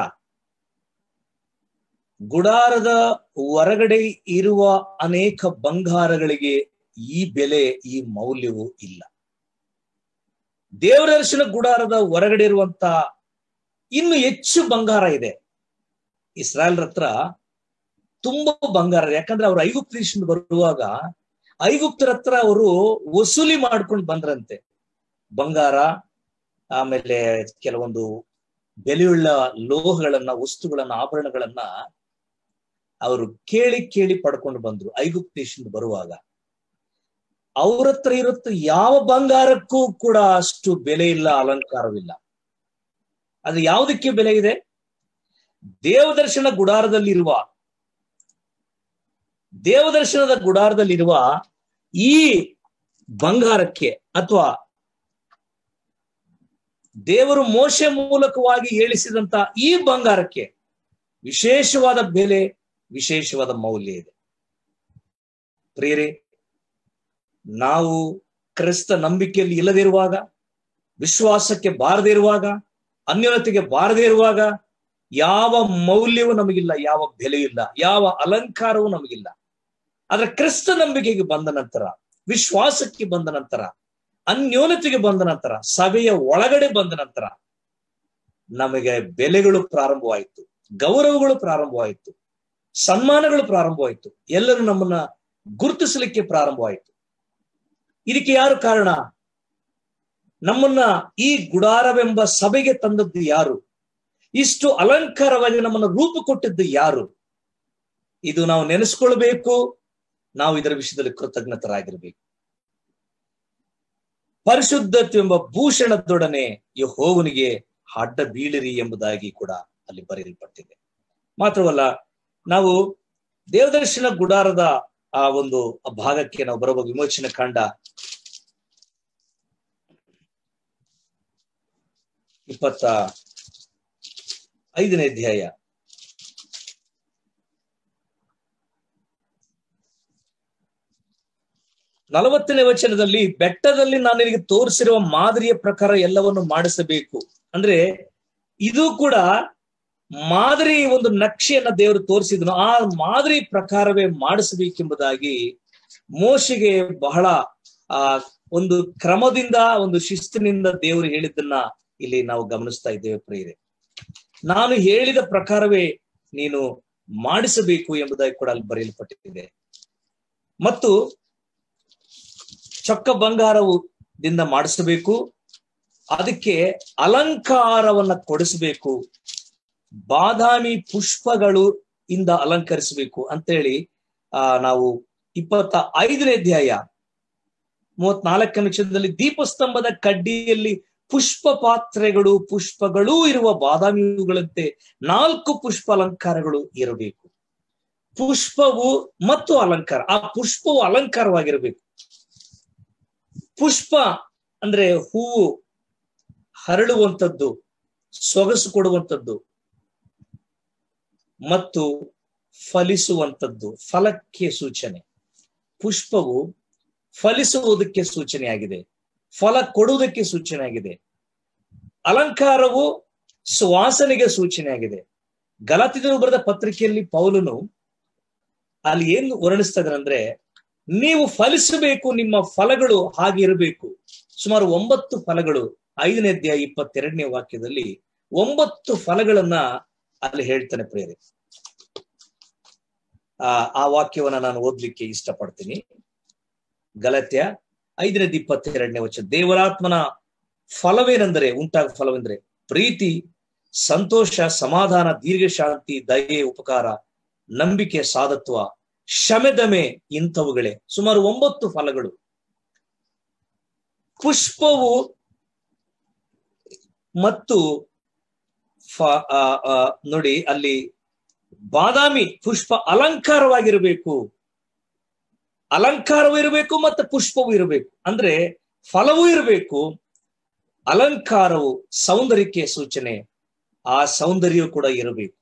ಗುಡಾರದ ಹೊರಗಡೆ ಇರುವ ಅನೇಕ ಬಂಗಾರಗಳಿಗೆ ಈ ಬೆಲೆ ಈ ಮೌಲ್ಯವು ಇಲ್ಲ ದೇವದರ್ಶನ ಗುಡಾರದ ಹೊರಗಡೆ ಇರುವಂತ ಇನ್ನು ಹೆಚ್ಚು ಬಂಗಾರ ಇದೆ ಇಸ್ರಾಯೇಲ್ ಹತ್ರ ತುಂಬಾ ಬಂಗಾರ ಇದೆ ಯಾಕಂದ್ರೆ ಅವ್ರು ಐಗುಪ್ತ ದೇಶದಿಂದ ಬರುವಾಗ ಐಗುಪ್ತರ ಹತ್ರ ಅವರು ವಸೂಲಿ ಮಾಡ್ಕೊಂಡು ಬಂದ್ರಂತೆ ಬಂಗಾರ ಆಮೇಲೆ ಕೆಲವೊಂದು ಬೆಲೆಯುಳ್ಳ ಲೋಹಗಳನ್ನ ವಸ್ತುಗಳನ್ನ ಆಭರಣಗಳನ್ನ ಅವರು ಕೇಳಿ ಕೇಳಿ ಪಡ್ಕೊಂಡು ಬಂದ್ರು ಐಗುಪ್ತ ದೇಶದಿಂದ ಬರುವಾಗ ಅವ್ರ ಹತ್ರ ಇರುತ್ತ ಯಾವ ಬಂಗಾರಕ್ಕೂ ಕೂಡ ಅಷ್ಟು ಬೆಲೆ ಇಲ್ಲ ಅಲಂಕಾರವಿಲ್ಲ ಅದು ಯಾವುದಕ್ಕೆ ಬೆಲೆ ಇದೆ ದೇವದರ್ಶನ ಗುಡಾರದಲ್ಲಿರುವ ದೇವದರ್ಶನದ ಗುಡಾರದಲ್ಲಿರುವ ಈ ಬಂಗಾರಕ್ಕೆ ಅಥವಾ ದೇವರು ಮೋಶೆ ಮೂಲಕವಾಗಿ ಹೇಳಿಸಿದಂತ ಈ ಬಂಗಾರಕ್ಕೆ ವಿಶೇಷವಾದ ಬೆಲೆ ವಿಶೇಷವಾದ ಮೌಲ್ಯ ಇದೆ ಪ್ರಿಯರೇ ನಾವು ಕ್ರಿಸ್ತ ನಂಬಿಕೆಯಲ್ಲಿ ಇಲ್ಲದಿರುವಾಗ ವಿಶ್ವಾಸಕ್ಕೆ ಬಾರದೇ ಇರುವಾಗ ಅನ್ಯೋನ್ಯತೆಗೆ ಬಾರದೇ ಇರುವಾಗ ಯಾವ ಮೌಲ್ಯವೂ ನಮಗಿಲ್ಲ ಯಾವ ಬೆಲೆಯೂ ಇಲ್ಲ ಯಾವ ಅಲಂಕಾರವೂ ನಮಗಿಲ್ಲ ಆದ್ರೆ ಕ್ರಿಸ್ತ ನಂಬಿಕೆಗೆ ಬಂದ ನಂತರ ವಿಶ್ವಾಸಕ್ಕೆ ಬಂದ ನಂತರ ಅನ್ಯೋನ್ಯತೆಗೆ ಬಂದ ನಂತರ ಸಭೆಯ ಒಳಗಡೆ ಬಂದ ನಂತರ ನಮಗೆ ಬೆಲೆಗಳು ಪ್ರಾರಂಭವಾಯಿತು ಗೌರವಗಳು ಪ್ರಾರಂಭವಾಯಿತು ಸನ್ಮಾನಗಳು ಪ್ರಾರಂಭವಾಯಿತು ಎಲ್ಲರೂ ನಮ್ಮನ್ನ ಗುರುತಿಸಲಿಕ್ಕೆ ಪ್ರಾರಂಭವಾಯಿತು ಇದಕ್ಕೆ ಯಾರು ಕಾರಣ ನಮ್ಮನ್ನ ಈ ಗುಡಾರವೆಂಬ ಸಭೆಗೆ ತಂದದ್ದು ಯಾರು ಇಷ್ಟು ಅಲಂಕಾರವಾಗಿ ನಮ್ಮನ್ನು ರೂಪ ಕೊಟ್ಟಿದ್ದು ಯಾರು ಇದು ನಾವು ನೆನೆಸ್ಕೊಳ್ಬೇಕು ನಾವು ಇದರ ವಿಷಯದಲ್ಲಿ ಕೃತಜ್ಞತರಾಗಿರ್ಬೇಕು ಪರಿಶುದ್ಧತೆ ಎಂಬ ಭೂಷಣದೊಡನೆ ಯಹೋವನಿಗೆ ಅಡ್ಡ ಬೀಳಿರಿ ಎಂಬುದಾಗಿ ಕೂಡ ಅಲ್ಲಿ ಬರೆಯಲ್ಪಟ್ಟಿದೆ ಮಾತ್ರವಲ್ಲ ನಾವು ದೇವದರ್ಶನ ಗುಡಾರದ ಆ ಒಂದು ಭಾಗಕ್ಕೆ ನಾವು ಬರುವ ವಿಮೋಚನೆ ಕಂಡ ಇಪ್ಪತ್ತ ಐದನೇ ಅಧ್ಯಾಯ ನಲವತ್ತನೇ ವಚನದಲ್ಲಿ ಬೆಟ್ಟದಲ್ಲಿ ನಾನು ನಿನಗೆ ತೋರಿಸಿರುವ ಮಾದರಿಯ ಪ್ರಕಾರ ಎಲ್ಲವನ್ನು ಮಾಡಿಸಬೇಕು ಅಂದ್ರೆ ಇದು ಕೂಡ ಮಾದರಿ ಒಂದು ನಕ್ಷೆಯನ್ನ ದೇವರು ತೋರಿಸಿದನು ಆ ಮಾದರಿ ಪ್ರಕಾರವೇ ಮಾಡಿಸಬೇಕೆಂಬುದಾಗಿ ಮೋಶಿಗೆ ಬಹಳ ಆ ಒಂದು ಕ್ರಮದಿಂದ ಒಂದು ಶಿಸ್ತಿನಿಂದ ದೇವರು ಹೇಳಿದ್ದನ್ನ ಇಲ್ಲಿ ನಾವು ಗಮನಿಸ್ತಾ ಇದ್ದೇವೆ ಪ್ರಿಯರೇ ನಾನು ಹೇಳಿದ ಪ್ರಕಾರವೇ ನೀನು ಮಾಡಿಸಬೇಕು ಎಂಬುದಾಗಿ ಕೂಡ ಅಲ್ಲಿ ಬರೆಯಲ್ಪಟ್ಟಿದೆ ಮತ್ತು ಚೊಕ್ಕ ಬಂಗಾರವು ದಿಂದ ಮಾಡಿಸಬೇಕು ಅದಕ್ಕೆ ಅಲಂಕಾರವನ್ನ ಕೊಡಿಸಬೇಕು ಬಾದಾಮಿ ಪುಷ್ಪಗಳು ಇಂದ ಅಲಂಕರಿಸಬೇಕು ಅಂತೇಳಿ ಆ ನಾವು ಇಪ್ಪತ್ತ ಐದನೇ ಅಧ್ಯಾಯ ಮೂವತ್ನಾಲ್ಕನೇ ನಿಮಿಷದಲ್ಲಿ ದೀಪಸ್ತಂಭದ ಕಡ್ಡಿಯಲ್ಲಿ ಪುಷ್ಪ ಪಾತ್ರೆಗಳು ಪುಷ್ಪಗಳೂ ಇರುವ ಬಾದಾಮಿ ಹೂಗಳಂತೆ ನಾಲ್ಕು ಪುಷ್ಪ ಅಲಂಕಾರಗಳು ಇರಬೇಕು ಪುಷ್ಪವು ಮತ್ತು ಅಲಂಕಾರ ಆ ಪುಷ್ಪವು ಅಲಂಕಾರವಾಗಿರಬೇಕು ಪುಷ್ಪ ಅಂದ್ರೆ ಹೂವು ಹರಳುವಂಥದ್ದು ಸೊಗಸು ಕೊಡುವಂಥದ್ದು ಮತ್ತು ಫಲಿಸುವಂಥದ್ದು ಫಲಕ್ಕೆ ಸೂಚನೆ ಪುಷ್ಪವು ಫಲಿಸುವುದಕ್ಕೆ ಸೂಚನೆಯಾಗಿದೆ ಫಲ ಕೊಡುವುದಕ್ಕೆ ಸೂಚನೆಯಾಗಿದೆ ಅಲಂಕಾರವು ಸುವಾಸನೆಗೆ ಸೂಚನೆಯಾಗಿದೆ ಗಲಾತಿದರು ಬರೆದ ಪತ್ರಿಕೆಯಲ್ಲಿ ಪೌಲನು ಅಲ್ಲಿ ಏನು ವರ್ಣಿಸ್ತಾ ಇದ್ದಾರಂದ್ರೆ ನೀವು ಫಲಿಸಬೇಕು ನಿಮ್ಮ ಫಲಗಳು ಹಾಗೆ ಇರಬೇಕು ಸುಮಾರು ಒಂಬತ್ತು ಫಲಗಳು ಐದನೇ ಅಧ್ಯಾಯ ಇಪ್ಪತ್ತೆರಡನೇ ವಾಕ್ಯದಲ್ಲಿ ಒಂಬತ್ತು ಫಲಗಳನ್ನ ಅಲ್ಲಿ ಹೇಳ್ತಾನೆ ಪ್ರೇರೆ ಆ ಆ ವಾಕ್ಯವನ್ನ ನಾನು ಓದ್ಲಿಕ್ಕೆ ಇಷ್ಟಪಡ್ತೀನಿ ಗಲತ್ಯ ಐದನೇದು ಇಪ್ಪತ್ತೆರಡನೇ ವಚನ ದೇವರಾತ್ಮನ ಫಲವೇನೆಂದರೆ ಉಂಟಾಗ ಫಲವೆಂದರೆ ಪ್ರೀತಿ ಸಂತೋಷ ಸಮಾಧಾನ ದೀರ್ಘ ಶಾಂತಿ ದಯೆ ಉಪಕಾರ ನಂಬಿಕೆ ಸಾಧತ್ವ ಶಮೆದಮೆ ಇಂಥವುಗಳೇ ಸುಮಾರು ಒಂಬತ್ತು ಫಲಗಳು ಪುಷ್ಪವು ಮತ್ತು ನೋಡಿ ಅಲ್ಲಿ ಬಾದಾಮಿ ಪುಷ್ಪ ಅಲಂಕಾರವಾಗಿರಬೇಕು ಅಲಂಕಾರವೂ ಇರಬೇಕು ಮತ್ತು ಪುಷ್ಪವೂ ಇರಬೇಕು ಅಂದ್ರೆ ಫಲವೂ ಇರಬೇಕು ಅಲಂಕಾರವು ಸೌಂದರ್ಯಕ್ಕೆ ಸೂಚನೆ ಆ ಸೌಂದರ್ಯ ಕೂಡ ಇರಬೇಕು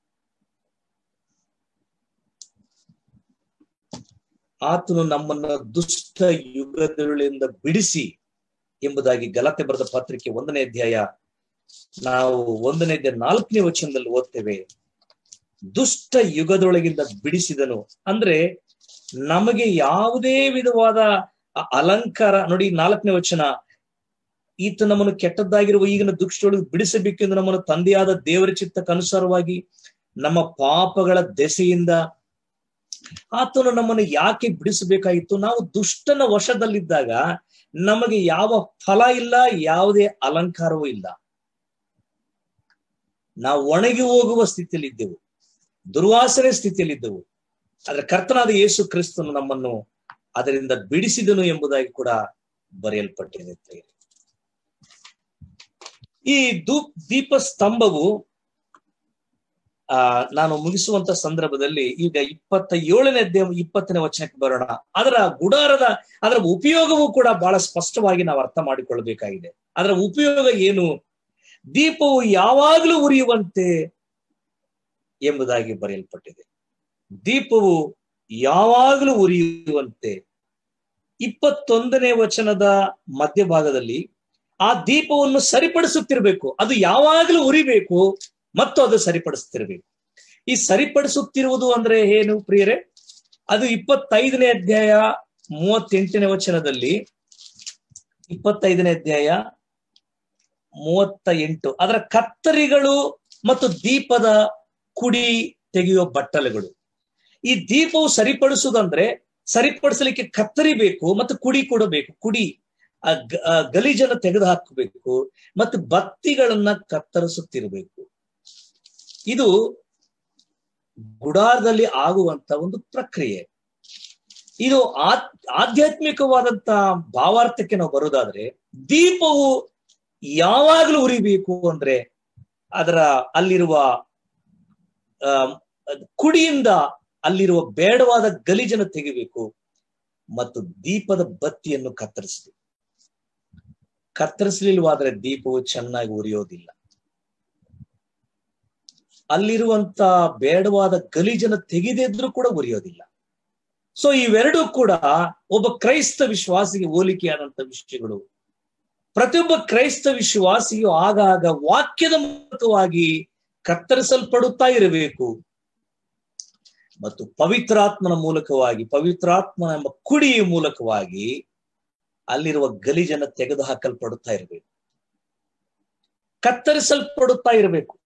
ಆತನು ನಮ್ಮನ್ನ ದುಷ್ಟ ಯುಗದೊಳಿಂದ ಬಿಡಿಸಿ ಎಂಬುದಾಗಿ ಗಲತೆ ಬರೆದ ಪತ್ರಿಕೆ ಒಂದನೇ ಅಧ್ಯಾಯ ನಾವು ಒಂದನೇ ಅಧ್ಯಾಯ ನಾಲ್ಕನೇ ವಚನದಲ್ಲಿ ಓದ್ತೇವೆ ದುಷ್ಟ ಯುಗದೊಳಗಿಂದ ಬಿಡಿಸಿದನು ಅಂದ್ರೆ ನಮಗೆ ಯಾವುದೇ ವಿಧವಾದ ಅಲಂಕಾರ ನೋಡಿ ನಾಲ್ಕನೇ ವಚನ ಈತ ನಮ್ಮನ್ನು ಕೆಟ್ಟದ್ದಾಗಿರುವ ಈಗಿನ ದುಷ್ಟೊಳಗೆ ಬಿಡಿಸಬೇಕೆಂದು ನಮ್ಮನ್ನು ತಂದೆಯಾದ ದೇವರ ಚಿತ್ತಕ್ಕನುಸಾರವಾಗಿ ನಮ್ಮ ಪಾಪಗಳ ದೆಸೆಯಿಂದ ಆತನು ನಮ್ಮನ್ನು ಯಾಕೆ ಬಿಡಿಸಬೇಕಾಗಿತ್ತು ನಾವು ದುಷ್ಟನ ವಶದಲ್ಲಿದ್ದಾಗ ನಮಗೆ ಯಾವ ಫಲ ಇಲ್ಲ ಯಾವುದೇ ಅಲಂಕಾರವೂ ಇಲ್ಲ ನಾವು ಒಣಗಿ ಹೋಗುವ ಸ್ಥಿತಿಯಲ್ಲಿ ಇದ್ದೆವು ದುರ್ವಾಸನೆ ಸ್ಥಿತಿಯಲ್ಲಿದ್ದೆವು ಆದ್ರೆ ಕರ್ತನಾದ ಯೇಸು ಕ್ರಿಸ್ತನು ನಮ್ಮನ್ನು ಅದರಿಂದ ಬಿಡಿಸಿದನು ಎಂಬುದಾಗಿ ಕೂಡ ಬರೆಯಲ್ಪಟ್ಟಿದೆ ಈ ದೂ ದೀಪ ಸ್ತಂಭವು ಆ ನಾನು ಮುಗಿಸುವಂತ ಸಂದರ್ಭದಲ್ಲಿ ಈಗ ಇಪ್ಪತ್ತ ಏಳನೇ ಅಧ್ಯಾಯ ಇಪ್ಪತ್ತನೇ ವಚನಕ್ಕೆ ಬರೋಣ ಅದರ ಗುಡಾರದ ಅದರ ಉಪಯೋಗವೂ ಕೂಡ ಬಹಳ ಸ್ಪಷ್ಟವಾಗಿ ನಾವು ಅರ್ಥ ಮಾಡಿಕೊಳ್ಬೇಕಾಗಿದೆ ಅದರ ಉಪಯೋಗ ಏನು ದೀಪವು ಯಾವಾಗಲೂ ಉರಿಯುವಂತೆ ಎಂಬುದಾಗಿ ಬರೆಯಲ್ಪಟ್ಟಿದೆ ದೀಪವು ಯಾವಾಗಲೂ ಉರಿಯುವಂತೆ ಇಪ್ಪತ್ತೊಂದನೇ ವಚನದ ಮಧ್ಯಭಾಗದಲ್ಲಿ ಆ ದೀಪವನ್ನು ಸರಿಪಡಿಸುತ್ತಿರಬೇಕು ಅದು ಯಾವಾಗಲೂ ಉರಿಬೇಕು ಮತ್ತು ಅದು ಸರಿಪಡಿಸುತ್ತಿರಬೇಕು ಈ ಸರಿಪಡಿಸುತ್ತಿರುವುದು ಅಂದ್ರೆ ಏನು ಪ್ರಿಯರೇ ಅದು ಇಪ್ಪತ್ತೈದನೇ ಅಧ್ಯಾಯ ಮೂವತ್ತೆಂಟನೇ ವಚನದಲ್ಲಿ ಇಪ್ಪತ್ತೈದನೇ ಅಧ್ಯಾಯ ಮೂವತ್ತ ಎಂಟು ಅದರ ಕತ್ತರಿಗಳು ಮತ್ತು ದೀಪದ ಕುಡಿ ತೆಗೆಯುವ ಬಟ್ಟಲುಗಳು ಈ ದೀಪವು ಸರಿಪಡಿಸುವುದಂದ್ರೆ ಸರಿಪಡಿಸಲಿಕ್ಕೆ ಕತ್ತರಿ ಬೇಕು ಮತ್ತು ಕುಡಿ ಕೂಡ ಬೇಕು ಕುಡಿ ಆ ಗಲೀಜನ್ನು ತೆಗೆದು ಹಾಕಬೇಕು ಮತ್ತು ಬತ್ತಿಗಳನ್ನ ಕತ್ತರಿಸುತ್ತಿರಬೇಕು ಇದು ಗುಡಾರದಲ್ಲಿ ಆಗುವಂತ ಒಂದು ಪ್ರಕ್ರಿಯೆ ಇದು ಆಧ್ಯಾತ್ಮಿಕವಾದಂತ ಭಾವಾರ್ಥಕ್ಕೆ ನಾವು ಬರೋದಾದ್ರೆ ದೀಪವು ಯಾವಾಗಲೂ ಉರಿಬೇಕು ಅಂದ್ರೆ ಅದರ ಅಲ್ಲಿರುವ ಕುಡಿಯಿಂದ ಅಲ್ಲಿರುವ ಬೇಡವಾದ ಗಲೀಜನ್ನು ತೆಗಿಬೇಕು ಮತ್ತು ದೀಪದ ಬತ್ತಿಯನ್ನು ಕತ್ತರಿಸಬೇಕು ಕತ್ತರಿಸಲಿಲ್ವಾದ್ರೆ ದೀಪವು ಚೆನ್ನಾಗಿ ಉರಿಯೋದಿಲ್ಲ ಅಲ್ಲಿರುವಂತ ಬೇಡವಾದ ಗಲೀಜನ್ನು ತೆಗೆದಿದ್ರು ಕೂಡ ಉರಿಯೋದಿಲ್ಲ ಸೊ ಇವೆರಡೂ ಕೂಡ ಒಬ್ಬ ಕ್ರೈಸ್ತ ವಿಶ್ವಾಸಿಗೆ ಹೋಲಿಕೆಯಾದಂತ ವಿಷಯಗಳು ಪ್ರತಿಯೊಬ್ಬ ಕ್ರೈಸ್ತ ವಿಶ್ವಾಸಿಯು ಆಗಾಗ ವಾಕ್ಯದ ಮೂಲಕವಾಗಿ ಕತ್ತರಿಸಲ್ಪಡುತ್ತಾ ಇರಬೇಕು ಮತ್ತು ಪವಿತ್ರಾತ್ಮನ ಮೂಲಕವಾಗಿ ಪವಿತ್ರಾತ್ಮನ ಎಂಬ ಕುಡಿಯ ಮೂಲಕವಾಗಿ ಅಲ್ಲಿರುವ ಗಲೀಜನ್ನು ತೆಗೆದು ಹಾಕಲ್ಪಡುತ್ತಾ ಇರಬೇಕು ಕತ್ತರಿಸಲ್ಪಡುತ್ತಾ ಇರಬೇಕು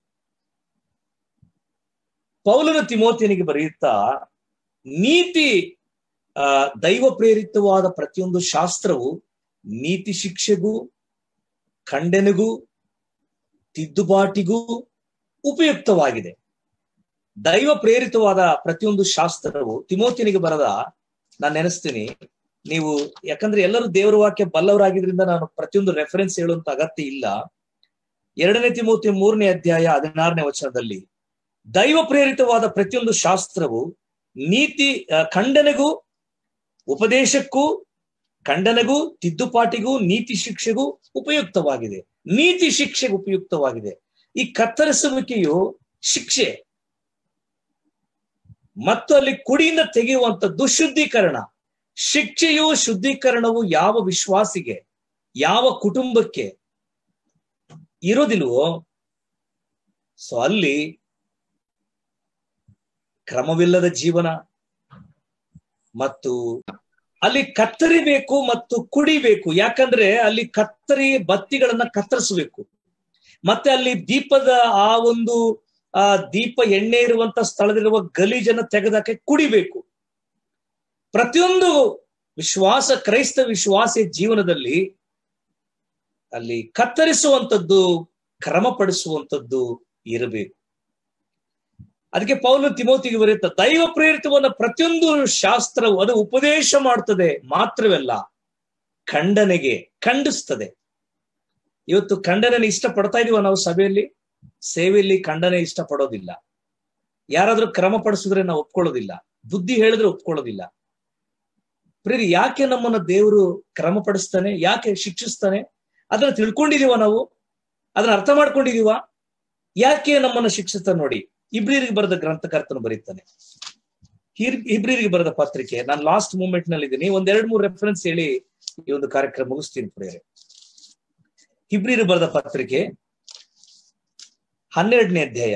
ಪೌಲನ ತಿಮೋತಿಯನಿಗೆ ಬರೆಯುತ್ತಾ ನೀತಿ ಆ ದೈವ ಪ್ರೇರಿತವಾದ ಪ್ರತಿಯೊಂದು ಶಾಸ್ತ್ರವು ನೀತಿ ಶಿಕ್ಷೆಗೂ ಖಂಡನೆಗೂ ತಿದ್ದುಪಾಟಿಗೂ ಉಪಯುಕ್ತವಾಗಿದೆ ದೈವ ಪ್ರೇರಿತವಾದ ಪ್ರತಿಯೊಂದು ಶಾಸ್ತ್ರವು ತಿಮೋತಿನಿಗೆ ಬರದ ನಾನು ನೆನೆಸ್ತೀನಿ ನೀವು ಯಾಕಂದ್ರೆ ಎಲ್ಲರೂ ದೇವರ ವಾಕ್ಯ ಬಲ್ಲವರಾಗಿದ್ರಿಂದ ನಾನು ಪ್ರತಿಯೊಂದು ರೆಫರೆನ್ಸ್ ಹೇಳುವಂತ ಅಗತ್ಯ ಇಲ್ಲ ಎರಡನೇ ತಿಮೋತಿ ಮೂರನೇ ಅಧ್ಯಾಯ ಹದಿನಾರನೇ ವಚನದಲ್ಲಿ ದೈವ ಪ್ರೇರಿತವಾದ ಪ್ರತಿಯೊಂದು ಶಾಸ್ತ್ರವು ನೀತಿ ಖಂಡನೆಗೂ ಉಪದೇಶಕ್ಕೂ ಖಂಡನೆಗೂ ತಿದ್ದುಪಾಟಿಗೂ ನೀತಿ ಶಿಕ್ಷೆಗೂ ಉಪಯುಕ್ತವಾಗಿದೆ ನೀತಿ ಶಿಕ್ಷೆಗೆ ಉಪಯುಕ್ತವಾಗಿದೆ ಈ ಕತ್ತರಿಸುವಿಕೆಯು ಶಿಕ್ಷೆ ಮತ್ತು ಅಲ್ಲಿ ಕುಡಿಯಿಂದ ತೆಗೆಯುವಂತ ಶುದ್ಧೀಕರಣ ಶಿಕ್ಷೆಯು ಶುದ್ಧೀಕರಣವು ಯಾವ ವಿಶ್ವಾಸಿಗೆ ಯಾವ ಕುಟುಂಬಕ್ಕೆ ಇರೋದಿಲ್ವೋ ಸೊ ಅಲ್ಲಿ ಕ್ರಮವಿಲ್ಲದ ಜೀವನ ಮತ್ತು ಅಲ್ಲಿ ಕತ್ತರಿಬೇಕು ಮತ್ತು ಕುಡಿಬೇಕು ಯಾಕಂದ್ರೆ ಅಲ್ಲಿ ಕತ್ತರಿ ಬತ್ತಿಗಳನ್ನ ಕತ್ತರಿಸಬೇಕು ಮತ್ತೆ ಅಲ್ಲಿ ದೀಪದ ಆ ಒಂದು ಆ ದೀಪ ಎಣ್ಣೆ ಇರುವಂತ ಸ್ಥಳದಲ್ಲಿರುವ ಗಲೀಜನ್ನ ತೆಗೆದಾಕೆ ಕುಡಿಬೇಕು ಪ್ರತಿಯೊಂದು ವಿಶ್ವಾಸ ಕ್ರೈಸ್ತ ವಿಶ್ವಾಸಿಯ ಜೀವನದಲ್ಲಿ ಅಲ್ಲಿ ಕತ್ತರಿಸುವಂಥದ್ದು ಕ್ರಮಪಡಿಸುವಂಥದ್ದು ಇರಬೇಕು ಅದಕ್ಕೆ ಪೌಲು ತಿಮೋತಿಗೆ ಬರೆಯುತ್ತ ದೈವ ಪ್ರೇರಿತವನ್ನ ಪ್ರತಿಯೊಂದು ಶಾಸ್ತ್ರವು ಅದು ಉಪದೇಶ ಮಾಡ್ತದೆ ಮಾತ್ರವಲ್ಲ ಖಂಡನೆಗೆ ಖಂಡಿಸ್ತದೆ ಇವತ್ತು ಖಂಡನೆ ಇಷ್ಟಪಡ್ತಾ ಇದೀವ ನಾವು ಸಭೆಯಲ್ಲಿ ಸೇವೆಯಲ್ಲಿ ಖಂಡನೆ ಇಷ್ಟಪಡೋದಿಲ್ಲ ಯಾರಾದ್ರೂ ಕ್ರಮ ಪಡಿಸಿದ್ರೆ ನಾವು ಒಪ್ಕೊಳ್ಳೋದಿಲ್ಲ ಬುದ್ಧಿ ಹೇಳಿದ್ರೆ ಒಪ್ಕೊಳ್ಳೋದಿಲ್ಲ ಪ್ರೀತಿ ಯಾಕೆ ನಮ್ಮನ್ನ ದೇವರು ಕ್ರಮಪಡಿಸ್ತಾನೆ ಯಾಕೆ ಶಿಕ್ಷಿಸ್ತಾನೆ ಅದನ್ನ ತಿಳ್ಕೊಂಡಿದೀವ ನಾವು ಅದನ್ನ ಅರ್ಥ ಮಾಡ್ಕೊಂಡಿದೀವ ಯಾಕೆ ನಮ್ಮನ್ನ ಶಿಕ್ಷಿಸ್ತಾನೆ ನೋಡಿ ಇಬ್ರಿರಿಗೆ ಬರೆದ ಗ್ರಂಥಕರ್ತನು ಬರೀತಾನೆ ಇಬ್ರಿರಿಗೆ ಬರೆದ ಪತ್ರಿಕೆ ನಾನು ಲಾಸ್ಟ್ ಮೂಮೆಂಟ್ ನಲ್ಲಿ ಇದ್ದೀನಿ ಒಂದ್ ಎರಡ್ ಮೂರು ರೆಫರೆನ್ಸ್ ಹೇಳಿ ಈ ಒಂದು ಕಾರ್ಯಕ್ರಮ ಮುಗಿಸ್ತೀನಿ ಪ್ರಿಯರೇ ಹಿಬ್ರಿರು ಬರೆದ ಪತ್ರಿಕೆ ಹನ್ನೆರಡನೇ ಅಧ್ಯಾಯ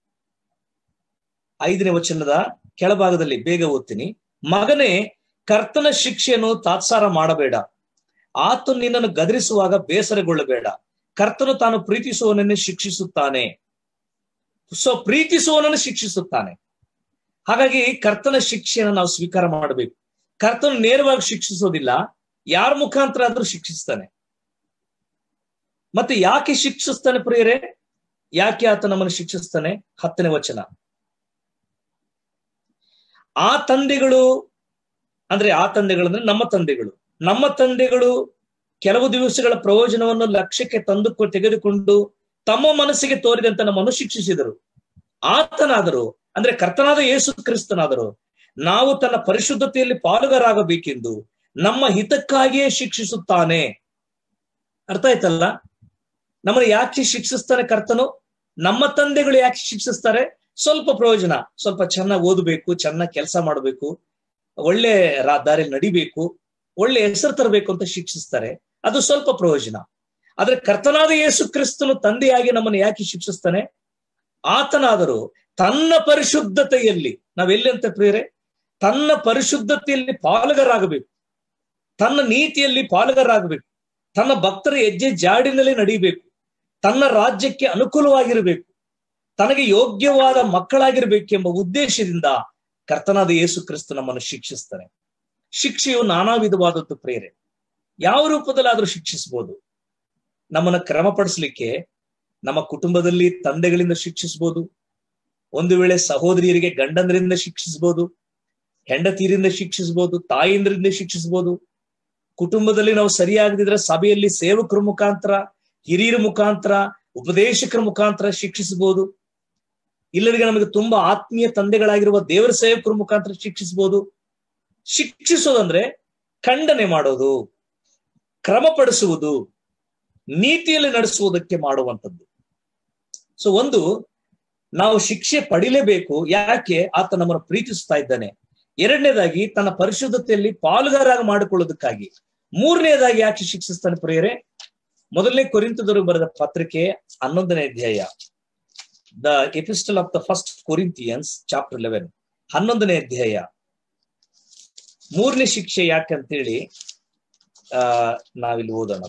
ಐದನೇ ವಚನದ ಕೆಳಭಾಗದಲ್ಲಿ ಬೇಗ ಓದ್ತೀನಿ ಮಗನೇ ಕರ್ತನ ಶಿಕ್ಷೆಯನ್ನು ತಾತ್ಸಾರ ಮಾಡಬೇಡ ಆತ ನಿನ್ನನ್ನು ಗದರಿಸುವಾಗ ಬೇಸರಗೊಳ್ಳಬೇಡ ಕರ್ತನು ತಾನು ಪ್ರೀತಿಸುವವನನ್ನು ಶಿಕ್ಷಿಸುತ್ತಾನೆ ಸೊ ಪ್ರೀತಿಸುವವನನ್ನು ಶಿಕ್ಷಿಸುತ್ತಾನೆ ಹಾಗಾಗಿ ಕರ್ತನ ಶಿಕ್ಷೆಯನ್ನು ನಾವು ಸ್ವೀಕಾರ ಮಾಡಬೇಕು ಕರ್ತನು ನೇರವಾಗಿ ಶಿಕ್ಷಿಸೋದಿಲ್ಲ ಯಾರ ಮುಖಾಂತರ ಆದ್ರೂ ಶಿಕ್ಷಿಸ್ತಾನೆ ಮತ್ತೆ ಯಾಕೆ ಶಿಕ್ಷಿಸ್ತಾನೆ ಪ್ರಿಯರೇ ಯಾಕೆ ಆತ ನಮ್ಮನ್ನು ಶಿಕ್ಷಿಸ್ತಾನೆ ಹತ್ತನೇ ವಚನ ಆ ತಂದೆಗಳು ಅಂದ್ರೆ ಆ ತಂದೆಗಳು ಅಂದ್ರೆ ನಮ್ಮ ತಂದೆಗಳು ನಮ್ಮ ತಂದೆಗಳು ಕೆಲವು ದಿವಸಗಳ ಪ್ರಯೋಜನವನ್ನು ಲಕ್ಷ್ಯಕ್ಕೆ ತಂದು ತೆಗೆದುಕೊಂಡು ತಮ್ಮ ಮನಸ್ಸಿಗೆ ತೋರಿದಂತೆ ನಮ್ಮನ್ನು ಶಿಕ್ಷಿಸಿದರು ಆತನಾದರೂ ಅಂದ್ರೆ ಕರ್ತನಾದ ಯೇಸು ಕ್ರಿಸ್ತನಾದರೂ ನಾವು ತನ್ನ ಪರಿಶುದ್ಧತೆಯಲ್ಲಿ ಪಾಲುಗಾರಾಗಬೇಕೆಂದು ನಮ್ಮ ಹಿತಕ್ಕಾಗಿಯೇ ಶಿಕ್ಷಿಸುತ್ತಾನೆ ಅರ್ಥ ಆಯ್ತಲ್ಲ ನಮ್ಮನ್ನು ಯಾಕೆ ಶಿಕ್ಷಿಸ್ತಾನೆ ಕರ್ತನು ನಮ್ಮ ತಂದೆಗಳು ಯಾಕೆ ಶಿಕ್ಷಿಸ್ತಾರೆ ಸ್ವಲ್ಪ ಪ್ರಯೋಜನ ಸ್ವಲ್ಪ ಚೆನ್ನಾಗಿ ಓದಬೇಕು ಚೆನ್ನಾಗಿ ಕೆಲಸ ಮಾಡಬೇಕು ಒಳ್ಳೆ ರಾ ದಾರಿಯಲ್ಲಿ ನಡಿಬೇಕು ಒಳ್ಳೆ ಹೆಸರು ತರಬೇಕು ಅಂತ ಶಿಕ್ಷಿಸ್ತಾರೆ ಅದು ಸ್ವಲ್ಪ ಪ್ರಯೋಜನ ಆದ್ರೆ ಕರ್ತನಾದ ಯೇಸು ಕ್ರಿಸ್ತನು ತಂದೆಯಾಗಿ ನಮ್ಮನ್ನು ಯಾಕೆ ಶಿಕ್ಷಿಸ್ತಾನೆ ಆತನಾದರೂ ತನ್ನ ಪರಿಶುದ್ಧತೆಯಲ್ಲಿ ನಾವೆಲ್ಲಿ ಅಂತ ಪ್ರಿಯರೇ ತನ್ನ ಪರಿಶುದ್ಧತೆಯಲ್ಲಿ ಪಾಲುಗರಾಗಬೇಕು ತನ್ನ ನೀತಿಯಲ್ಲಿ ಪಾಲುಗರಾಗಬೇಕು ತನ್ನ ಭಕ್ತರ ಹೆಜ್ಜೆ ಜಾಡಿನಲ್ಲಿ ನಡೀಬೇಕು ತನ್ನ ರಾಜ್ಯಕ್ಕೆ ಅನುಕೂಲವಾಗಿರಬೇಕು ತನಗೆ ಯೋಗ್ಯವಾದ ಮಕ್ಕಳಾಗಿರ್ಬೇಕೆಂಬ ಉದ್ದೇಶದಿಂದ ಕರ್ತನಾದ ಯೇಸು ಕ್ರಿಸ್ತ ನಮ್ಮನ್ನು ಶಿಕ್ಷಿಸ್ತಾನೆ ಶಿಕ್ಷೆಯು ನಾನಾ ವಿಧವಾದದ್ದು ಪ್ರೇರೆ ಯಾವ ರೂಪದಲ್ಲಾದ್ರೂ ಶಿಕ್ಷಿಸಬಹುದು ನಮ್ಮನ್ನ ಕ್ರಮಪಡಿಸ್ಲಿಕ್ಕೆ ನಮ್ಮ ಕುಟುಂಬದಲ್ಲಿ ತಂದೆಗಳಿಂದ ಶಿಕ್ಷಿಸಬಹುದು ಒಂದು ವೇಳೆ ಸಹೋದರಿಯರಿಗೆ ಗಂಡಂದರಿಂದ ಶಿಕ್ಷಿಸಬಹುದು ಹೆಂಡತಿಯರಿಂದ ಶಿಕ್ಷಿಸಬಹುದು ತಾಯಿಂದ್ರಿಂದ ಶಿಕ್ಷಿಸಬಹುದು ಕುಟುಂಬದಲ್ಲಿ ನಾವು ಸರಿಯಾಗದಿದ್ರೆ ಸಭೆಯಲ್ಲಿ ಸೇವಕರ ಮುಖಾಂತರ ಹಿರಿಯರ ಮುಖಾಂತರ ಉಪದೇಶಕರ ಮುಖಾಂತರ ಶಿಕ್ಷಿಸಬಹುದು ಇಲ್ಲರಿಗೆ ನಮಗೆ ತುಂಬಾ ಆತ್ಮೀಯ ತಂದೆಗಳಾಗಿರುವ ದೇವರ ಸೇವಕರ ಮುಖಾಂತರ ಶಿಕ್ಷಿಸಬಹುದು ಶಿಕ್ಷಿಸೋದಂದ್ರೆ ಖಂಡನೆ ಮಾಡೋದು ಕ್ರಮಪಡಿಸುವುದು ನೀತಿಯಲ್ಲಿ ನಡೆಸುವುದಕ್ಕೆ ಮಾಡುವಂಥದ್ದು ಸೊ ಒಂದು ನಾವು ಶಿಕ್ಷೆ ಪಡಿಲೇಬೇಕು ಯಾಕೆ ಆತ ನಮ್ಮನ್ನು ಪ್ರೀತಿಸ್ತಾ ಇದ್ದಾನೆ ಎರಡನೇದಾಗಿ ತನ್ನ ಪರಿಶುದ್ಧತೆಯಲ್ಲಿ ಪಾಲುಗಾರ ಮಾಡಿಕೊಳ್ಳೋದಕ್ಕಾಗಿ ಮೂರನೇದಾಗಿ ಯಾಕೆ ಶಿಕ್ಷಿಸ್ತಾನೆ ಪ್ರಿಯರೇ ಮೊದಲನೇ ಕೊರಿಂತದರು ಬರೆದ ಪತ್ರಿಕೆ ಹನ್ನೊಂದನೇ ಅಧ್ಯಾಯ the epistle of the first Corinthians chapter eleven ಹನ್ನೊಂದನೇ ಅಧ್ಯಾಯ ಮೂರನೇ ಶಿಕ್ಷೆ ಯಾಕಂತೇಳಿ ಆ ನಾವಿಲ್ಲಿ ಓದೋಣ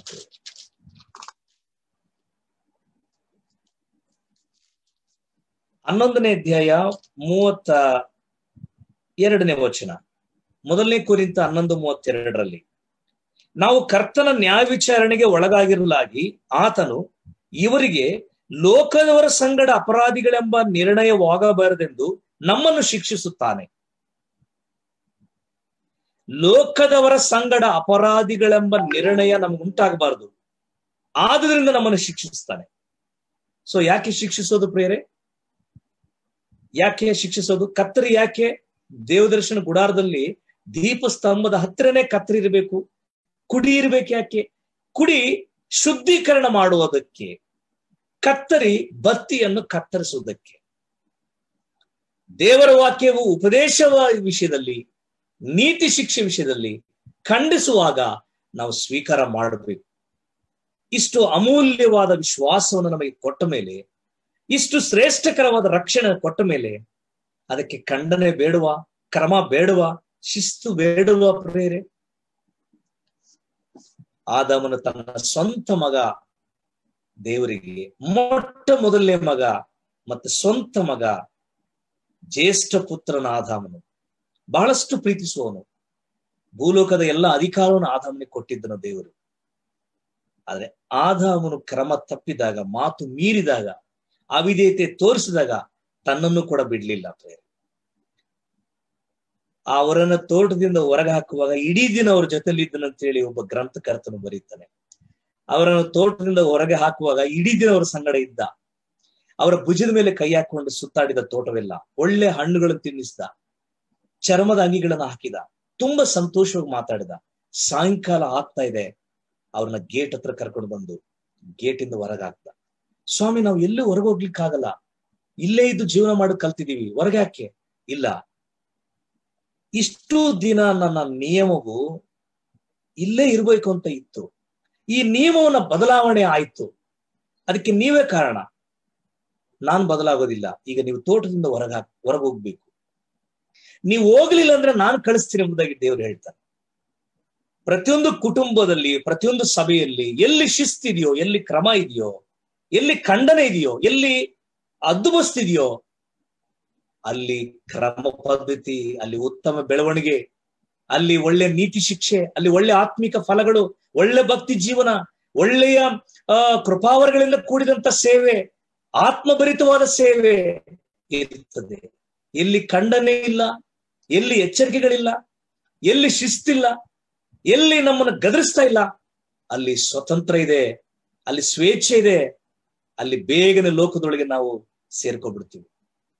ಹನ್ನೊಂದನೇ ಅಧ್ಯಾಯ ಮೂವತ್ತ ಎರಡನೇ ವಚನ ಮೊದಲನೇ ಕುರಿತ ಹನ್ನೊಂದು ಮೂವತ್ತೆರಡರಲ್ಲಿ ನಾವು ಕರ್ತನ ನ್ಯಾಯ ವಿಚಾರಣೆಗೆ ಒಳಗಾಗಿರಲಾಗಿ ಆತನು ಇವರಿಗೆ ಲೋಕದವರ ಸಂಗಡ ಅಪರಾಧಿಗಳೆಂಬ ನಿರ್ಣಯವಾಗಬಾರದೆಂದು ನಮ್ಮನ್ನು ಶಿಕ್ಷಿಸುತ್ತಾನೆ ಲೋಕದವರ ಸಂಗಡ ಅಪರಾಧಿಗಳೆಂಬ ನಿರ್ಣಯ ನಮ್ಗೆ ಉಂಟಾಗಬಾರದು ಆದ್ರಿಂದ ನಮ್ಮನ್ನು ಶಿಕ್ಷಿಸ್ತಾನೆ ಸೊ ಯಾಕೆ ಶಿಕ್ಷಿಸೋದು ಪ್ರಿಯರೇ ಯಾಕೆ ಶಿಕ್ಷಿಸೋದು ಕತ್ತರಿ ಯಾಕೆ ದೇವದರ್ಶನ ಗುಡಾರದಲ್ಲಿ ದೀಪ ಸ್ತಂಭದ ಹತ್ತಿರನೇ ಕತ್ತರಿ ಇರಬೇಕು ಕುಡಿ ಇರ್ಬೇಕು ಯಾಕೆ ಕುಡಿ ಶುದ್ಧೀಕರಣ ಮಾಡುವುದಕ್ಕೆ ಕತ್ತರಿ ಬತ್ತಿಯನ್ನು ಕತ್ತರಿಸುವುದಕ್ಕೆ ದೇವರ ವಾಕ್ಯವು ಉಪದೇಶ ವಿಷಯದಲ್ಲಿ ನೀತಿ ಶಿಕ್ಷೆ ವಿಷಯದಲ್ಲಿ ಖಂಡಿಸುವಾಗ ನಾವು ಸ್ವೀಕಾರ ಮಾಡಬೇಕು ಇಷ್ಟು ಅಮೂಲ್ಯವಾದ ವಿಶ್ವಾಸವನ್ನು ನಮಗೆ ಕೊಟ್ಟ ಮೇಲೆ ಇಷ್ಟು ಶ್ರೇಷ್ಠಕರವಾದ ರಕ್ಷಣೆ ಕೊಟ್ಟ ಮೇಲೆ ಅದಕ್ಕೆ ಖಂಡನೆ ಬೇಡುವ ಕ್ರಮ ಬೇಡುವ ಶಿಸ್ತು ಬೇಡುವ ಪ್ರೇರೆ ಆದವನು ತನ್ನ ಸ್ವಂತ ಮಗ ದೇವರಿಗೆ ಮೊಟ್ಟ ಮೊದಲನೇ ಮಗ ಮತ್ತೆ ಸ್ವಂತ ಮಗ ಜ್ಯೇಷ್ಠ ಪುತ್ರನ ಆದಾಮನು ಬಹಳಷ್ಟು ಪ್ರೀತಿಸುವವನು ಭೂಲೋಕದ ಎಲ್ಲ ಅಧಿಕಾರವನ್ನು ಆದಾಮನಿಗೆ ಕೊಟ್ಟಿದ್ದನು ದೇವರು ಆದ್ರೆ ಆದಾಮನು ಕ್ರಮ ತಪ್ಪಿದಾಗ ಮಾತು ಮೀರಿದಾಗ ಅವಿಧೇಯತೆ ತೋರಿಸಿದಾಗ ತನ್ನನ್ನು ಕೂಡ ಬಿಡ್ಲಿಲ್ಲ ಪ್ರೇರೆ ಅವರನ್ನ ತೋಟದಿಂದ ಹೊರಗೆ ಹಾಕುವಾಗ ಇಡೀ ದಿನ ಅವ್ರ ಜೊತೆಲಿ ಇದ್ದನಂತ ಹೇಳಿ ಒಬ್ಬ ಗ್ರಂಥಕರ್ತನು ಬರೀತಾನೆ ಅವರನ್ನು ತೋಟದಿಂದ ಹೊರಗೆ ಹಾಕುವಾಗ ಇಡೀ ದಿನ ಅವರ ಸಂಗಡ ಇದ್ದ ಅವರ ಭುಜದ ಮೇಲೆ ಕೈ ಹಾಕೊಂಡು ಸುತ್ತಾಡಿದ ತೋಟವೆಲ್ಲ ಒಳ್ಳೆ ಹಣ್ಣುಗಳನ್ನು ತಿನ್ನಿಸಿದ ಚರ್ಮದ ಅಂಗಿಗಳನ್ನ ಹಾಕಿದ ತುಂಬಾ ಸಂತೋಷವಾಗಿ ಮಾತಾಡಿದ ಸಾಯಂಕಾಲ ಆಗ್ತಾ ಇದೆ ಅವ್ರನ್ನ ಗೇಟ್ ಹತ್ರ ಕರ್ಕೊಂಡು ಬಂದು ಗೇಟಿಂದ ಹೊರಗೆ ಹಾಕ್ದ ಸ್ವಾಮಿ ನಾವು ಎಲ್ಲೂ ಹೊರಗೆ ಹೋಗ್ಲಿಕ್ಕಾಗಲ್ಲ ಇಲ್ಲೇ ಇದ್ದು ಜೀವನ ಮಾಡಿ ಕಲ್ತಿದೀವಿ ಹೊರಗೆ ಹಾಕಿ ಇಲ್ಲ ಇಷ್ಟು ದಿನ ನನ್ನ ನಿಯಮವು ಇಲ್ಲೇ ಇರ್ಬೇಕು ಅಂತ ಇತ್ತು ಈ ನಿಯಮವನ್ನ ಬದಲಾವಣೆ ಆಯ್ತು ಅದಕ್ಕೆ ನೀವೇ ಕಾರಣ ನಾನ್ ಬದಲಾಗೋದಿಲ್ಲ ಈಗ ನೀವು ತೋಟದಿಂದ ಹೊರಗ ಹೊರಗೆ ಹೋಗ್ಬೇಕು ನೀವು ಹೋಗ್ಲಿಲ್ಲ ಅಂದ್ರೆ ನಾನು ಕಳಿಸ್ತೀನಿ ಎಂಬುದಾಗಿ ದೇವರು ಹೇಳ್ತಾರೆ ಪ್ರತಿಯೊಂದು ಕುಟುಂಬದಲ್ಲಿ ಪ್ರತಿಯೊಂದು ಸಭೆಯಲ್ಲಿ ಎಲ್ಲಿ ಶಿಸ್ತಿದೆಯೋ ಎಲ್ಲಿ ಕ್ರಮ ಇದೆಯೋ ಎಲ್ಲಿ ಖಂಡನೆ ಇದೆಯೋ ಎಲ್ಲಿ ಅದ್ದುಬಸ್ತಿದೆಯೋ ಅಲ್ಲಿ ಕ್ರಮ ಪದ್ಧತಿ ಅಲ್ಲಿ ಉತ್ತಮ ಬೆಳವಣಿಗೆ ಅಲ್ಲಿ ಒಳ್ಳೆ ನೀತಿ ಶಿಕ್ಷೆ ಅಲ್ಲಿ ಒಳ್ಳೆ ಆತ್ಮಿಕ ಫಲಗಳು ಒಳ್ಳೆ ಭಕ್ತಿ ಜೀವನ ಒಳ್ಳೆಯ ಆ ಕೃಪಾವರಗಳಿಂದ ಕೂಡಿದಂತ ಸೇವೆ ಆತ್ಮಭರಿತವಾದ ಸೇವೆ ಇರುತ್ತದೆ ಎಲ್ಲಿ ಖಂಡನೆ ಇಲ್ಲ ಎಲ್ಲಿ ಎಚ್ಚರಿಕೆಗಳಿಲ್ಲ ಎಲ್ಲಿ ಶಿಸ್ತಿಲ್ಲ ಎಲ್ಲಿ ನಮ್ಮನ್ನು ಗದರಿಸ್ತಾ ಇಲ್ಲ ಅಲ್ಲಿ ಸ್ವತಂತ್ರ ಇದೆ ಅಲ್ಲಿ ಸ್ವೇಚ್ಛೆ ಇದೆ ಅಲ್ಲಿ ಬೇಗನೆ ಲೋಕದೊಳಗೆ ನಾವು ಸೇರ್ಕೊಬಿಡ್ತೀವಿ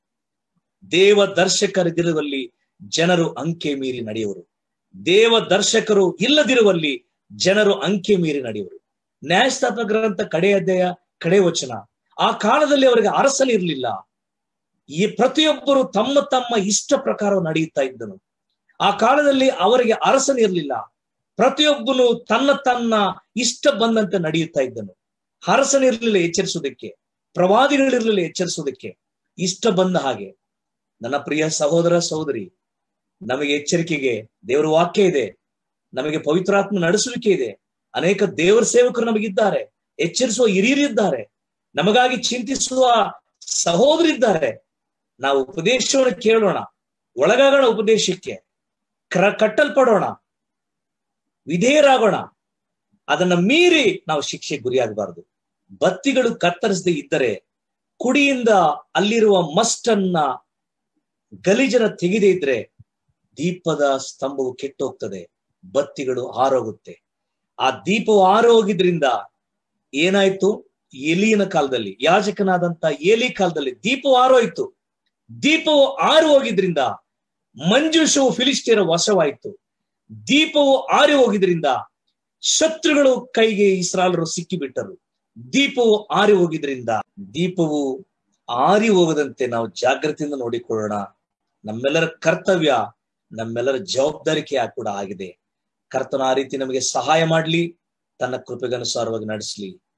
ದೇವ ದರ್ಶಕರಿದಿರುವಲ್ಲಿ ಜನರು ಅಂಕೆ ಮೀರಿ ನಡೆಯುವರು ದೇವ ದರ್ಶಕರು ಇಲ್ಲದಿರುವಲ್ಲಿ ಜನರು ಅಂಕೆ ಮೀರಿ ನಡೆಯುವರು ನ್ಯಾಯಸ್ಥಾಪಕ ಗ್ರಂಥ ಕಡೆ ಅಧ್ಯಾಯ ಕಡೆ ವಚನ ಆ ಕಾಲದಲ್ಲಿ ಅವರಿಗೆ ಅರಸನಿರ್ಲಿಲ್ಲ ಈ ಪ್ರತಿಯೊಬ್ಬರು ತಮ್ಮ ತಮ್ಮ ಇಷ್ಟ ಪ್ರಕಾರ ನಡೆಯುತ್ತಾ ಇದ್ದನು ಆ ಕಾಲದಲ್ಲಿ ಅವರಿಗೆ ಅರಸನಿರ್ಲಿಲ್ಲ ಪ್ರತಿಯೊಬ್ಬನು ತನ್ನ ತನ್ನ ಇಷ್ಟ ಬಂದಂತೆ ನಡೆಯುತ್ತಾ ಇದ್ದನು ಅರಸನಿರ್ಲಿಲ್ಲ ಎಚ್ಚರಿಸುವುದಕ್ಕೆ ಪ್ರವಾದಿಗಳಿರ್ಲಿಲ್ಲ ಎಚ್ಚರಿಸುವುದಕ್ಕೆ ಇಷ್ಟ ಬಂದ ಹಾಗೆ ನನ್ನ ಪ್ರಿಯ ಸಹೋದರ ಸಹೋದರಿ ನಮಗೆ ಎಚ್ಚರಿಕೆಗೆ ದೇವರ ವಾಕ್ಯ ಇದೆ ನಮಗೆ ಪವಿತ್ರಾತ್ಮ ನಡೆಸುವಿಕೆ ಇದೆ ಅನೇಕ ದೇವರ ಸೇವಕರು ನಮಗಿದ್ದಾರೆ ಎಚ್ಚರಿಸುವ ಹಿರಿಯರಿದ್ದಾರೆ ನಮಗಾಗಿ ಚಿಂತಿಸುವ ಸಹೋದರಿದ್ದಾರೆ ನಾವು ಉಪದೇಶವನ್ನು ಕೇಳೋಣ ಒಳಗಾಗೋಣ ಉಪದೇಶಕ್ಕೆ ಕ್ರ ಕಟ್ಟಲ್ಪಡೋಣ ವಿಧೇಯರಾಗೋಣ ಅದನ್ನ ಮೀರಿ ನಾವು ಶಿಕ್ಷೆಗೆ ಗುರಿಯಾಗಬಾರದು ಬತ್ತಿಗಳು ಕತ್ತರಿಸದೆ ಇದ್ದರೆ ಕುಡಿಯಿಂದ ಅಲ್ಲಿರುವ ಮಸ್ಟನ್ನ ಗಲೀಜನ ತೆಗೆದೇ ಇದ್ರೆ ದೀಪದ ಸ್ತಂಭವು ಕೆಟ್ಟೋಗ್ತದೆ ಬತ್ತಿಗಳು ಆರೋಗುತ್ತೆ ಆ ದೀಪವು ಆರೋಗಿದ್ರಿಂದ ಏನಾಯ್ತು ಎಲಿಯನ ಕಾಲದಲ್ಲಿ ಯಾಜಕನಾದಂತ ಏಲಿ ಕಾಲದಲ್ಲಿ ದೀಪವು ಆರೋಯ್ತು ದೀಪವು ಆರು ಹೋಗಿದ್ರಿಂದ ಮಂಜುಷವು ಫಿಲಿಸ್ಟಿಯರ ವಶವಾಯಿತು ದೀಪವು ಆರಿ ಹೋಗಿದ್ರಿಂದ ಶತ್ರುಗಳು ಕೈಗೆ ಇಸ್ರಾಲರು ಸಿಕ್ಕಿಬಿಟ್ಟರು ದೀಪವು ಆರಿ ಹೋಗಿದ್ರಿಂದ ದೀಪವು ಆರಿ ಹೋಗದಂತೆ ನಾವು ಜಾಗೃತಿಯಿಂದ ನೋಡಿಕೊಳ್ಳೋಣ ನಮ್ಮೆಲ್ಲರ ಕರ್ತವ್ಯ ನಮ್ಮೆಲ್ಲರ ಜವಾಬ್ದಾರಿಕೆ ಕೂಡ ಆಗಿದೆ ಕರ್ತನ ಆ ರೀತಿ ನಮಗೆ ಸಹಾಯ ಮಾಡ್ಲಿ ತನ್ನ ಕೃಪೆಗನುಸಾರವಾಗಿ ನಡೆಸಲಿ